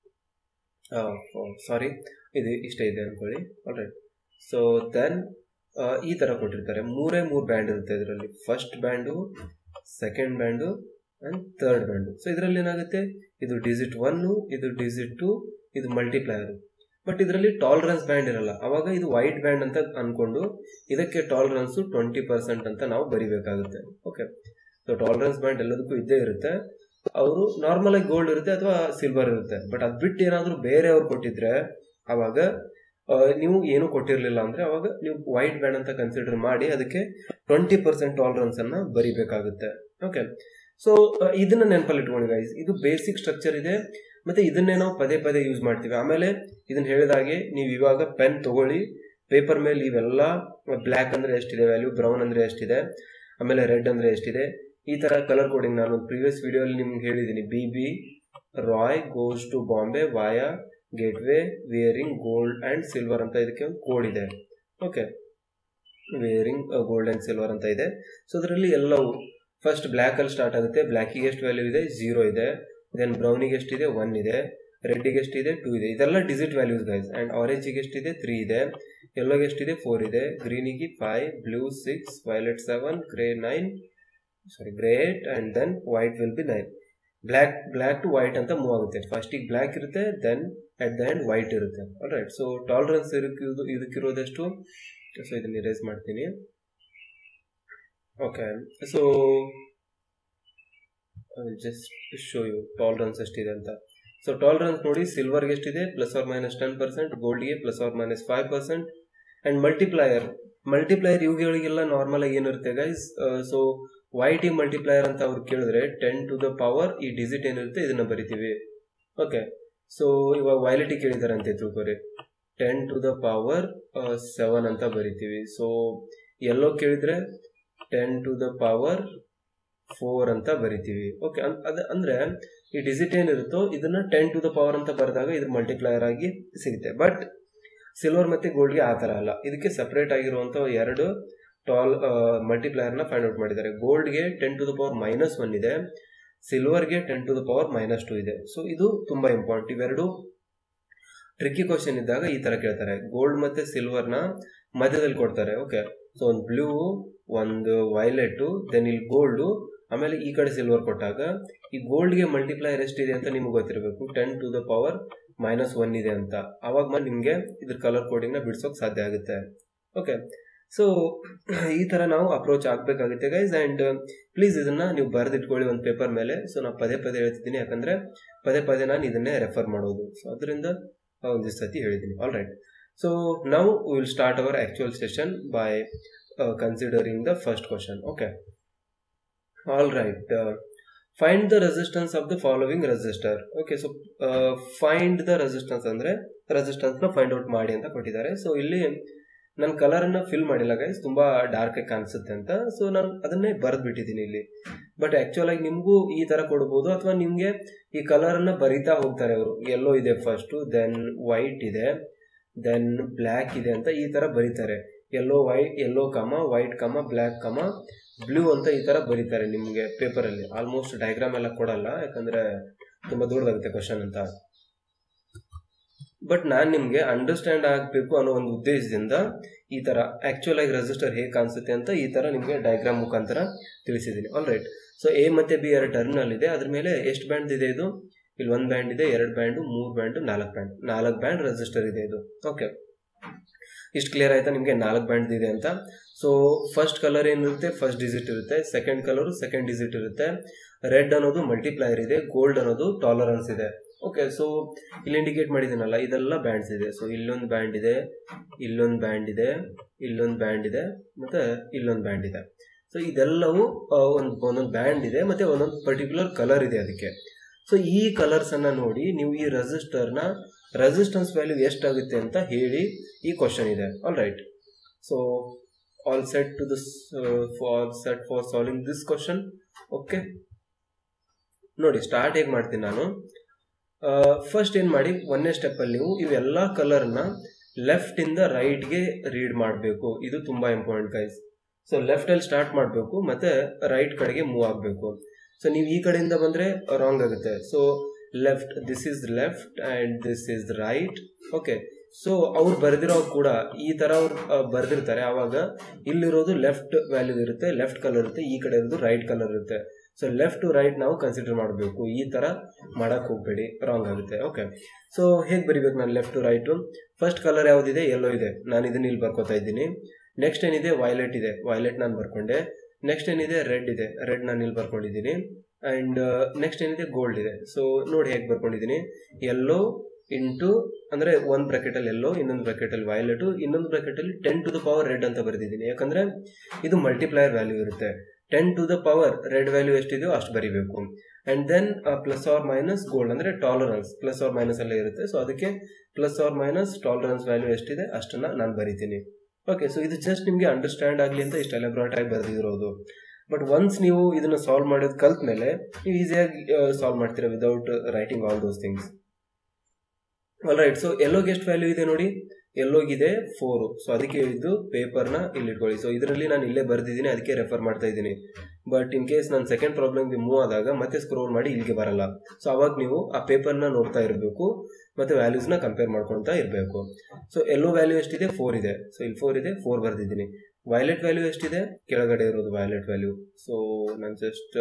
ಸಾರಿ ಇದು ಇಷ್ಟ ಇದೆ ಅನ್ಕೊಳ್ಳಿ ಆಲ್ರೈಟ್ ಸೊ ದೆನ್ ಈ ತರ ಕೊಟ್ಟಿರ್ತಾರೆ ಮೂರೇ ಮೂರು ಬ್ಯಾಂಡ್ ಇರುತ್ತೆ ಇದರಲ್ಲಿ first band second band and third band so ಇದರಲ್ಲಿ ಏನಾಗುತ್ತೆ ಇದು ಡಿಜಿಟ್ ಒನ್ನು ಇದು ಡಿಜಿಟ್ ಟು ಇದು ಮಲ್ಟಿಪ್ಲೈಯರು ಬಟ್ ಇದರಲ್ಲಿ ಟಾಲರೆನ್ಸ್ ಬ್ಯಾಂಡ್ ಇರಲ್ಲ ಅವಾಗ ಇದು ವೈಟ್ ಬ್ಯಾಂಡ್ ಅಂತ ಅನ್ಕೊಂಡು ಇದಕ್ಕೆ ಟಾಲರೆನ್ಸ್ ಟ್ವೆಂಟಿ ಪರ್ಸೆಂಟ್ ಅಂತ ನಾವು ಬರಿಬೇಕಾಗುತ್ತೆ ಓಕೆ ಸೊ ಟಾಲರೆನ್ಸ್ ಬ್ಯಾಂಡ್ ಎಲ್ಲದಕ್ಕೂ ಇದ್ದೇ ಇರುತ್ತೆ ಅವರು ನಾರ್ಮಲ್ ಆಗಿ ಗೋಲ್ಡ್ ಇರುತ್ತೆ ಅಥವಾ ಸಿಲ್ವರ್ ಇರುತ್ತೆ ಬಟ್ ಅದ್ ಬಿಟ್ಟು ಏನಾದರೂ ಬೇರೆಯವ್ರು ಕೊಟ್ಟಿದ್ರೆ ಅವಾಗ ನೀವು ಏನು ಕೊಟ್ಟಿರಲಿಲ್ಲ ಅಂದ್ರೆ ಅವಾಗ ನೀವು ವೈಟ್ ಬ್ಯಾಂಡ್ ಅಂತ ಕನ್ಸಿಡರ್ ಮಾಡಿ ಅದಕ್ಕೆ ಟ್ವೆಂಟಿ ಪರ್ಸೆಂಟ್ ಟಾಲರೆನ್ಸ್ ಅನ್ನ ಬರಿಬೇಕಾಗುತ್ತೆ ಓಕೆ ಸೊ ಇದನ್ನ ನೆನಪಲ್ಲಿ ಇಟ್ಕೊಂಡು ಗೈಸ್ ಇದು ಬೇಸಿಕ್ ಸ್ಟ್ರಕ್ಚರ್ ಇದೆ ಮತ್ತೆ ಇದನ್ನೇ ನಾವು ಪದೇ ಪದೇ ಯೂಸ್ ಮಾಡ್ತೀವಿ ಆಮೇಲೆ ಇದನ್ನ ಹೇಳಿದಾಗೆ ನೀವು ಇವಾಗ ಪೆನ್ ತಗೊಳ್ಳಿ ಪೇಪರ್ ಮೇಲೆ ಇವೆಲ್ಲ ಬ್ಲ್ಯಾಕ್ ಅಂದ್ರೆ ಎಷ್ಟಿದೆ ವ್ಯಾಲ್ಯೂ ಬ್ರೌನ್ ಅಂದ್ರೆ ಎಷ್ಟಿದೆ ಆಮೇಲೆ ರೆಡ್ ಅಂದ್ರೆ ಎಷ್ಟಿದೆ ಈ ತರ ಕಲರ್ ಕೋಡಿಂಗ್ ನಾನು ಪ್ರೀವಿಯಸ್ ವಿಡಿಯೋಲಿ ನಿಮ್ಗೆ ಹೇಳಿದ್ದೀನಿ B B Roy goes to Bombay via gateway wearing gold and silver ಅಂತ ಇದಕ್ಕೆ ಒಂದು ಕೋಡ್ ಇದೆ okay wearing gold and silver ಅಂತ ಇದೆ ಸೊ ಅದರಲ್ಲಿ ಎಲ್ಲವೂ ಫಸ್ಟ್ ಬ್ಲ್ಯಾಕ್ ಅಲ್ಲಿ ಸ್ಟಾರ್ಟ್ ಆಗುತ್ತೆ ಬ್ಲ್ಯಾಕಿಗೆ ಎಷ್ಟು ವ್ಯಾಲ್ಯೂ ಇದೆ ಝೀರೋ ಇದೆ ದೆನ್ ಬ್ರೌನಿಗೆ ಎಷ್ಟಿದೆ ಒನ್ ಇದೆ ರೆಡ್ಡಿಗೆ ಎಷ್ಟಿದೆ ಟೂ ಇದೆ ಇದೆಲ್ಲ ಡಿಜಿಟ್ ವ್ಯಾಲ್ಯೂಸ್ ಗೈಸ್ ಅಂಡ್ ಆರೆಂಜಿಗೆ ಎಷ್ಟಿದೆ ತ್ರೀ ಇದೆ ಯೆಲ್ಲೋಗೆ ಎಷ್ಟಿದೆ ಫೋರ್ ಇದೆ ಗ್ರೀನಿಗೆ five blue six violet seven grey nine sorry grey eight and then white will be nine black black to white ಅಂತ ಮೂವ್ ಆಗುತ್ತೆ ಫಸ್ಟಿಗೆ ಬ್ಲ್ಯಾಕ್ ಇರುತ್ತೆ then at the end white ಇರುತ್ತೆ ರೈಟ್ ಸೊ ಟಾಲರೆನ್ಸ್ ಇದಕ್ಕಿರೋದು ಇದಕ್ಕಿರೋದೆಷ್ಟು so ಇದನ್ನ erase ಮಾಡ್ತೀನಿ okay so just show you tolerance ಎಷ್ಟಿದೆ ಅಂತ ಸೊ ಟಾಲರೆನ್ಸ್ ನೋಡಿ ಸಿಲ್ವರ್ಗೆ ಎಷ್ಟಿದೆ plus or minus ten percent ಗೋಲ್ಡ್ಗೆ plus or minus five percent and multiplier multiplier ಇವುಗಳಿಗೆಲ್ಲ ನಾರ್ಮಲ್ ಆಗಿ ಏನಿರುತ್ತೆ guys so white multiplier ಅಂತ ಅವ್ರು ಕೇಳಿದ್ರೆ ಟೆನ್ ಟು ದ ಪವರ್ ಈ ಡಿಜಿಟ್ ಏನಿರುತ್ತೆ ಇದನ್ನ ಬರಿತೀವಿ ಓಕೆ ಸೊ ಇವಾಗ ವೈಲೆಟಿ ಕೇಳಿದ್ದಾರೆ ಅಂತ ತಿಳ್ಕೊರಿ ten to the power seven ಅಂತ ಬರಿತೀವಿ ಸೊ ಎಲ್ಲೋ ಕೇಳಿದ್ರೆ ten to the power four ಅಂತ ಬರಿತೀವಿ ಓಕೆ ಅದ ಅಂದ್ರೆ ಈ ಡಿಜಿಟ್ ಏನಿರುತ್ತೋ ಇದನ್ನ ಟೆನ್ ಟು ದ ಪವರ್ ಅಂತ ಬರೆದಾಗ ಇದು ಮಲ್ಟಿಪ್ಲೈಯರ್ ಆಗಿ ಸಿಗುತ್ತೆ ಬಟ್ ಸಿಲ್ವರ್ ಮತ್ತೆ ಗೋಲ್ಡ್ಗೆ ಆ ಥರ ಅಲ್ಲ ಇದಕ್ಕೆ ಸಪ್ರೇಟ್ ಆಗಿರುವಂತ ಎರಡು ಟಾಲ್ ಮಲ್ಟಿಪ್ಲೈಯರ್ನ ಫೈಂಡ್ ಔಟ್ ಮಾಡಿದ್ದಾರೆ ಗೋಲ್ಡ್ಗೆ ten to the power minus one ಇದೆ ಸಿಲ್ವರ್ಗೆ ten to the power minus two ಇದೆ ಸೊ ಇದು ತುಂಬಾ ಇಂಪಾರ್ಟೆಂಟ್ ಇವೆರಡು ಟ್ರಿಕ್ಕಿ ಕ್ವಶನ್ ಇದ್ದಾಗ ಈ ತರ ಕೇಳ್ತಾರೆ ಗೋಲ್ಡ್ ಮತ್ತೆ ಸಿಲ್ವರ್ನ ಮಧ್ಯದಲ್ಲಿ ಕೊಡ್ತಾರೆ ಓಕೆ ಸೊ ಒಂದು ಬ್ಲೂ ಒಂದು ವೈಲೆಟ್ ದೆನ್ ಇಲ್ಲಿ ಗೋಲ್ಡು ಆಮೇಲೆ ಈ ಕಡೆ ಸಿಲ್ವರ್ ಕೊಟ್ಟಾಗ ಈ ಗೋಲ್ಡ್ಗೆ ಮಲ್ಟಿಪ್ಲೈಯರ್ ಎಷ್ಟಿದೆ ಅಂತ ನಿಮ್ಗೆ ಗೊತ್ತಿರಬೇಕು ten to the power minus one ಇದೆ ಅಂತ ಅವಾಗ ನಿಮಗೆ ಇದ್ರ ಕಲರ್ ಕೋಡಿಂಗ್ನ ಬಿಡ್ಸೋಕೆ ಸಾಧ್ಯ ಆಗುತ್ತೆ ಓಕೆ ಸೊ ಈ ತರ ನಾವು ಅಪ್ರೋಚ್ ಆಗ್ಬೇಕಾಗುತ್ತೆ ಗೈಸ್ ಅಂಡ್ ಪ್ಲೀಸ್ ಇದನ್ನ ನೀವು ಬರೆದಿಟ್ಕೊಳ್ಳಿ ಒಂದು ಪೇಪರ್ ಮೇಲೆ ಸೊ ನಾನು ಪದೇ ಪದೇ ಹೇಳ್ತಿದ್ದೀನಿ ಯಾಕಂದ್ರೆ ಪದೇ ಪದೇ ನಾನು ಇದನ್ನೇ ರೆಫರ್ ಮಾಡೋದು ಸೊ ಅದರಿಂದ ಒಂದಿಷ್ಟು ಸತಿ ಹೇಳಿದ್ದೀನಿ ಆಲ್ ರೈಟ್ ಸೊ ನಾವು will start our actual session by considering the first question okay all right find the resistance of the following resistor okay so find the resistance ಅಂದ್ರೆ ರೆಸಿಸ್ಟೆನ್ಸ್ ನ find out ಮಾಡಿ ಅಂತ ಕೊಟ್ಟಿದ್ದಾರೆ so ಇಲ್ಲಿ ನನ್ನ colour ಅನ್ನ fill ಮಾಡಿಲ್ಲ guys ತುಂಬಾ ಡಾರ್ಕ್ ಆಗಿ ಕಾಣಿಸುತ್ತೆ ಅಂತ ಸೊ ನಾನು ಅದನ್ನೇ ಬರೆದ್ ಬಿಟ್ಟಿದ್ದೀನಿ ಇಲ್ಲಿ ಬಟ್ ಆಕ್ಚುಲ್ ಆಗಿ ನಿಮ್ಗೂ ಈ ತರ ಕೊಡ್ಬೋದು ಅಥವಾ ನಿಮ್ಗೆ ಈ ಕಲರ್ ಅನ್ನ ಬರಿತಾ ಹೋಗ್ತಾರೆ ಅವರು ಎಲ್ಲೋ ಇದೆ ಫಸ್ಟ್ ದೆನ್ ವೈಟ್ ಇದೆ ದೆನ್ ಬ್ಲ್ಯಾಕ್ ಇದೆ ಅಂತ ಈ ತರ ಬರೀತಾರೆ ಎಲ್ಲೋ ವೈಟ್ ಎಲ್ಲೋ ಕಮ ವೈಟ್ ಕಮ ಬ್ಲ್ಯಾಕ್ ಕಮ ಬ್ಲೂ ಅಂತ ಈ ತರ ಬರೀತಾರೆ ನಿಮ್ಗೆ ಪೇಪರ್ ಅಲ್ಲಿ ಆಲ್ಮೋಸ್ಟ್ ಡಯಾಗ್ರಾಮ್ ಎಲ್ಲ ಕೊಡಲ್ಲ ಯಾಕಂದ್ರೆ ತುಂಬಾ ದೊಡ್ಡದಾಗುತ್ತೆ ಕ್ವಶನ್ ಅಂತ ಬಟ್ ನಾನ್ ನಿಮ್ಗೆ ಅಂಡರ್ಸ್ಟ್ಯಾಂಡ್ ಆಗಬೇಕು ಅನ್ನೋ ಒಂದು ಉದ್ದೇಶದಿಂದ ಈ ತರ ಆಕ್ಚುಲ್ ಆಗಿ ರೆಜಿಸ್ಟರ್ ಹೇಗೆ ಕಾಣಿಸುತ್ತೆ ಅಂತ ಈ ತರ ನಿಮ್ಗೆ ಡಯಾಗ್ರಾಮ್ ಮುಖಾಂತರ ತಿಳಿಸಿದ್ದೀನಿ ಆಲ್ ರೈಟ್ ಸೊ ಎ ಮತ್ತೆ ಬಿ ಎರಡು ಟರ್ಮಿನಲ್ ಇದೆ ಅದ್ರ ಮೇಲೆ ಎಷ್ಟು ಬ್ಯಾಂಡ್ ಇದೆ ಇದು ಇಲ್ಲಿ ಒಂದ್ ಬ್ಯಾಂಡ್ ಇದೆ ಎರಡು ಬ್ಯಾಂಡ್ ಮೂರ್ ಬ್ಯಾಂಡ್ ನಾಲ್ಕು ಬ್ಯಾಂಡ್ ನಾಲ್ಕು ಬ್ಯಾಂಡ್ ರೆಜಿಸ್ಟರ್ ಇದೆ ಇದು ಓಕೆ ಇಷ್ಟು ಕ್ಲಿಯರ್ ಆಯ್ತಾ ನಿಮಗೆ ನಾಲ್ಕು ಬ್ಯಾಂಡ್ ಇದೆ ಅಂತ ಸೊ ಫಸ್ಟ್ ಕಲರ್ ಏನಿರುತ್ತೆ ಫಸ್ಟ್ ಡಿಜಿಟ್ ಇರುತ್ತೆ ಸೆಕೆಂಡ್ ಕಲರ್ ಸೆಕೆಂಡ್ ಡಿಜಿಟ್ ಇರುತ್ತೆ ರೆಡ್ ಅನ್ನೋದು ಮಲ್ಟಿಪ್ಲೈಯರ್ ಇದೆ ಗೋಲ್ಡ್ ಅನ್ನೋದು ಟಾಲರೆನ್ಸ್ ಇದೆ ಓಕೆ ಸೊ ಇಲ್ಲಿ ಇಂಡಿಕೇಟ್ ಮಾಡಿದ್ದೀನಲ್ಲ ಇದೆಲ್ಲ ಬ್ಯಾಂಡ್ಸ್ ಇದೆ ಸೊ ಇಲ್ಲೊಂದು ಬ್ಯಾಂಡ್ ಇದೆ ಇಲ್ಲೊಂದು ಬ್ಯಾಂಡ್ ಇದೆ ಇಲ್ಲೊಂದು ಬ್ಯಾಂಡ್ ಇದೆ ಮತ್ತೆ ಇಲ್ಲೊಂದು ಬ್ಯಾಂಡ್ ಇದೆ ಸೊ ಇದೆಲ್ಲವೂ ಒಂದು ಒಂದೊಂದು ಬ್ಯಾಂಡ್ ಇದೆ ಮತ್ತೆ ಒಂದೊಂದು ಪರ್ಟಿಕ್ಯುಲರ್ ಕಲರ್ ಇದೆ ಅದಕ್ಕೆ ಸೊ ಈ ಕಲರ್ಸ್ ಅನ್ನ ನೋಡಿ ನೀವು ಈ ರೆಸಿಸ್ಟರ್ನ ರೆಸಿಸ್ಟೆನ್ಸ್ ವ್ಯಾಲ್ಯೂ ಎಷ್ಟಾಗುತ್ತೆ ಅಂತ ಹೇಳಿ ಈ ಕ್ವಶನ್ ಇದೆ all right so all set to this for set for solving this question okay ನೋಡಿ ಸ್ಟಾರ್ಟ್ ಹೇಗೆ ಮಾಡ್ತೀನಿ ನಾನು ಫಸ್ಟ್ ಏನು ಮಾಡಿ ಒಂದನೇ ಸ್ಟೆಪ್ಪಲ್ಲಿ ನೀವು ಇವೆಲ್ಲ ಕಲರ್ನ ಲೆಫ್ಟಿಂದ ರೈಟ್ಗೆ ರೀಡ್ ಮಾಡಬೇಕು ಇದು ತುಂಬ ಇಂಪಾರ್ಟೆಂಟ್ ಗೈಸ್ ಸೊ ಲೆಫ್ಟಲ್ಲಿ ಸ್ಟಾರ್ಟ್ ಮಾಡಬೇಕು ಮತ್ತು ರೈಟ್ ಕಡೆಗೆ ಮೂವ್ ಆಗಬೇಕು ಸೊ ನೀವು ಈ ಕಡೆಯಿಂದ ಬಂದರೆ ರಾಂಗ್ ಆಗುತ್ತೆ so left this is left and this is right okay so ಅವ್ರು ಬರೆದಿರೋ ಕೂಡ ಈ ಥರ ಅವ್ರು ಬರೆದಿರ್ತಾರೆ ಆವಾಗ ಇಲ್ಲಿರೋದು ಲೆಫ್ಟ್ ವ್ಯಾಲ್ಯೂ ಇರುತ್ತೆ ಲೆಫ್ಟ್ ಕಲರ್ ಇರುತ್ತೆ ಈ ಕಡೆ ಇರೋದು ರೈಟ್ ಕಲರ್ ಇರುತ್ತೆ ಸೊ ಲೆಫ್ಟ್ ಟು ರೈಟ್ ನಾವು ಕನ್ಸಿಡರ್ ಮಾಡಬೇಕು ಈ ಥರ ಮಾಡೋಕ್ಕೆ ಹೋಗಬೇಡಿ ರಾಂಗ್ ಆಗುತ್ತೆ ಓಕೆ ಸೊ ಹೇಗೆ ಬರಿಬೇಕು ನಾನು left to right first colour ಯಾವುದಿದೆ ಎಲ್ಲೋ ಇದೆ ನಾನು ಇದನ್ನ ಇಲ್ಲಿ ಬರ್ಕೋತಾ ಇದ್ದೀನಿ ನೆಕ್ಸ್ಟ್ ಏನಿದೆ ವೈಲೆಟ್ ಇದೆ ವೈಲೆಟ್ ನಾನು ಬರ್ಕೊಂಡೆ ನೆಕ್ಸ್ಟ್ ಏನಿದೆ ರೆಡ್ ಇದೆ ರೆಡ್ ನಾನು ಇಲ್ಲಿ ಬರ್ಕೊಂಡಿದ್ದೀನಿ ಆ್ಯಂಡ್ ನೆಕ್ಸ್ಟ್ ಏನಿದೆ ಗೋಲ್ಡ್ ಇದೆ ಸೊ ನೋಡಿ ಹೇಗೆ ಬರ್ಕೊಂಡಿದ್ದೀನಿ ಎಲ್ಲೋ ಇಂಟು ಅಂದರೆ ಒಂದು ಬ್ರಾಕೆಟಲ್ಲಿ ಎಲ್ಲೋ ಇನ್ನೊಂದು ಬ್ರಾಕೆಟಲ್ಲಿ ವೈಲೆಟು ಇನ್ನೊಂದು ಬ್ರಾಕೆಟಲ್ಲಿ ten to the power red ಅಂತ ಬರೆದಿದ್ದೀನಿ ಯಾಕಂದರೆ ಇದು ಮಲ್ಟಿಪ್ಲೈಯರ್ ವ್ಯಾಲ್ಯೂ ಇರುತ್ತೆ ten to the power red value ಎಷ್ಟಿದೆಯೋ ಅಷ್ಟು ಬರಿಬೇಕು and then plus or minus gold ಅಂದರೆ ಟಾಲರೆನ್ಸ್ ಪ್ಲಸ್ ಆರ್ ಮೈನಸ್ ಅಲ್ಲೇ ಇರುತ್ತೆ ಸೊ ಅದಕ್ಕೆ plus or minus tolerance value ಎಷ್ಟಿದೆ ಅಷ್ಟನ್ನು ನಾನು ಬರಿತೀನಿ ಓಕೆ ಸೊ ಇದು ಜಸ್ಟ್ ನಿಮಗೆ ಅಂಡರ್ಸ್ಟ್ಯಾಂಡ್ ಆಗಲಿ ಅಂತ ಇಷ್ಟು ಎಲೆಬ್ರಾಟ್ ಆಗಿ ಬರೆದಿರೋದು ಬಟ್ ಒನ್ಸ್ ನೀವು ಇದನ್ನು ಸಾಲ್ವ್ ಮಾಡೋದು ಕಲ್ತ ಮೇಲೆ ನೀವು ಈಸಿಯಾಗಿ ಸಾಲ್ವ್ ಮಾಡ್ತೀರಾ without writing all those things all right so ಎಲ್ಲೋಗೆ ಎಷ್ಟು ವ್ಯಾಲ್ಯೂ ಇದೆ ನೋಡಿ ಎಲ್ಲೋಗಿದೆ ಫೋರು ಸೊ ಅದಕ್ಕೆ ಇದು ಪೇಪರ್ನ ಇಲ್ಲಿ ಇಟ್ಕೊಳ್ಳಿ ಸೊ ಇದರಲ್ಲಿ ನಾನು ಇಲ್ಲೇ ಬರೆದಿದ್ದೀನಿ ಅದಕ್ಕೆ ರೆಫರ್ ಮಾಡ್ತಾ ಇದ್ದೀನಿ ಬಟ್ ಇನ್ ಕೇಸ್ ನಾನು ಸೆಕೆಂಡ್ ಪ್ರಾಬ್ಲಮ್ಗೆ ಮೂವ್ ಆದಾಗ ಮತ್ತೆ ಸ್ಕ್ರೋಲ್ ಮಾಡಿ ಇಲ್ಲಿಗೆ ಬರಲ್ಲ ಸೊ ಅವಾಗ ನೀವು ಆ ಪೇಪರ್ನ ನೋಡ್ತಾ ಇರಬೇಕು ಮತ್ತು ವ್ಯಾಲ್ಯೂಸ್ನ ಕಂಪೇರ್ ಮಾಡ್ಕೊಳ್ತಾ ಇರಬೇಕು ಸೊ ಎಲ್ಲೋ ವ್ಯಾಲ್ಯೂ ಎಷ್ಟಿದೆ ಫೋರ್ ಇದೆ ಸೊ ಇಲ್ಲಿ ಫೋರ್ ಇದೆ ಫೋರ್ ಬರೆದಿದ್ದೀನಿ ವೈಲೆಟ್ ವ್ಯಾಲ್ಯೂ ಎಷ್ಟಿದೆ ಕೆಳಗಡೆ ಇರೋದು ವೈಲೆಟ್ ವ್ಯಾಲ್ಯೂ ಸೊ ನಾನು ಜಸ್ಟ್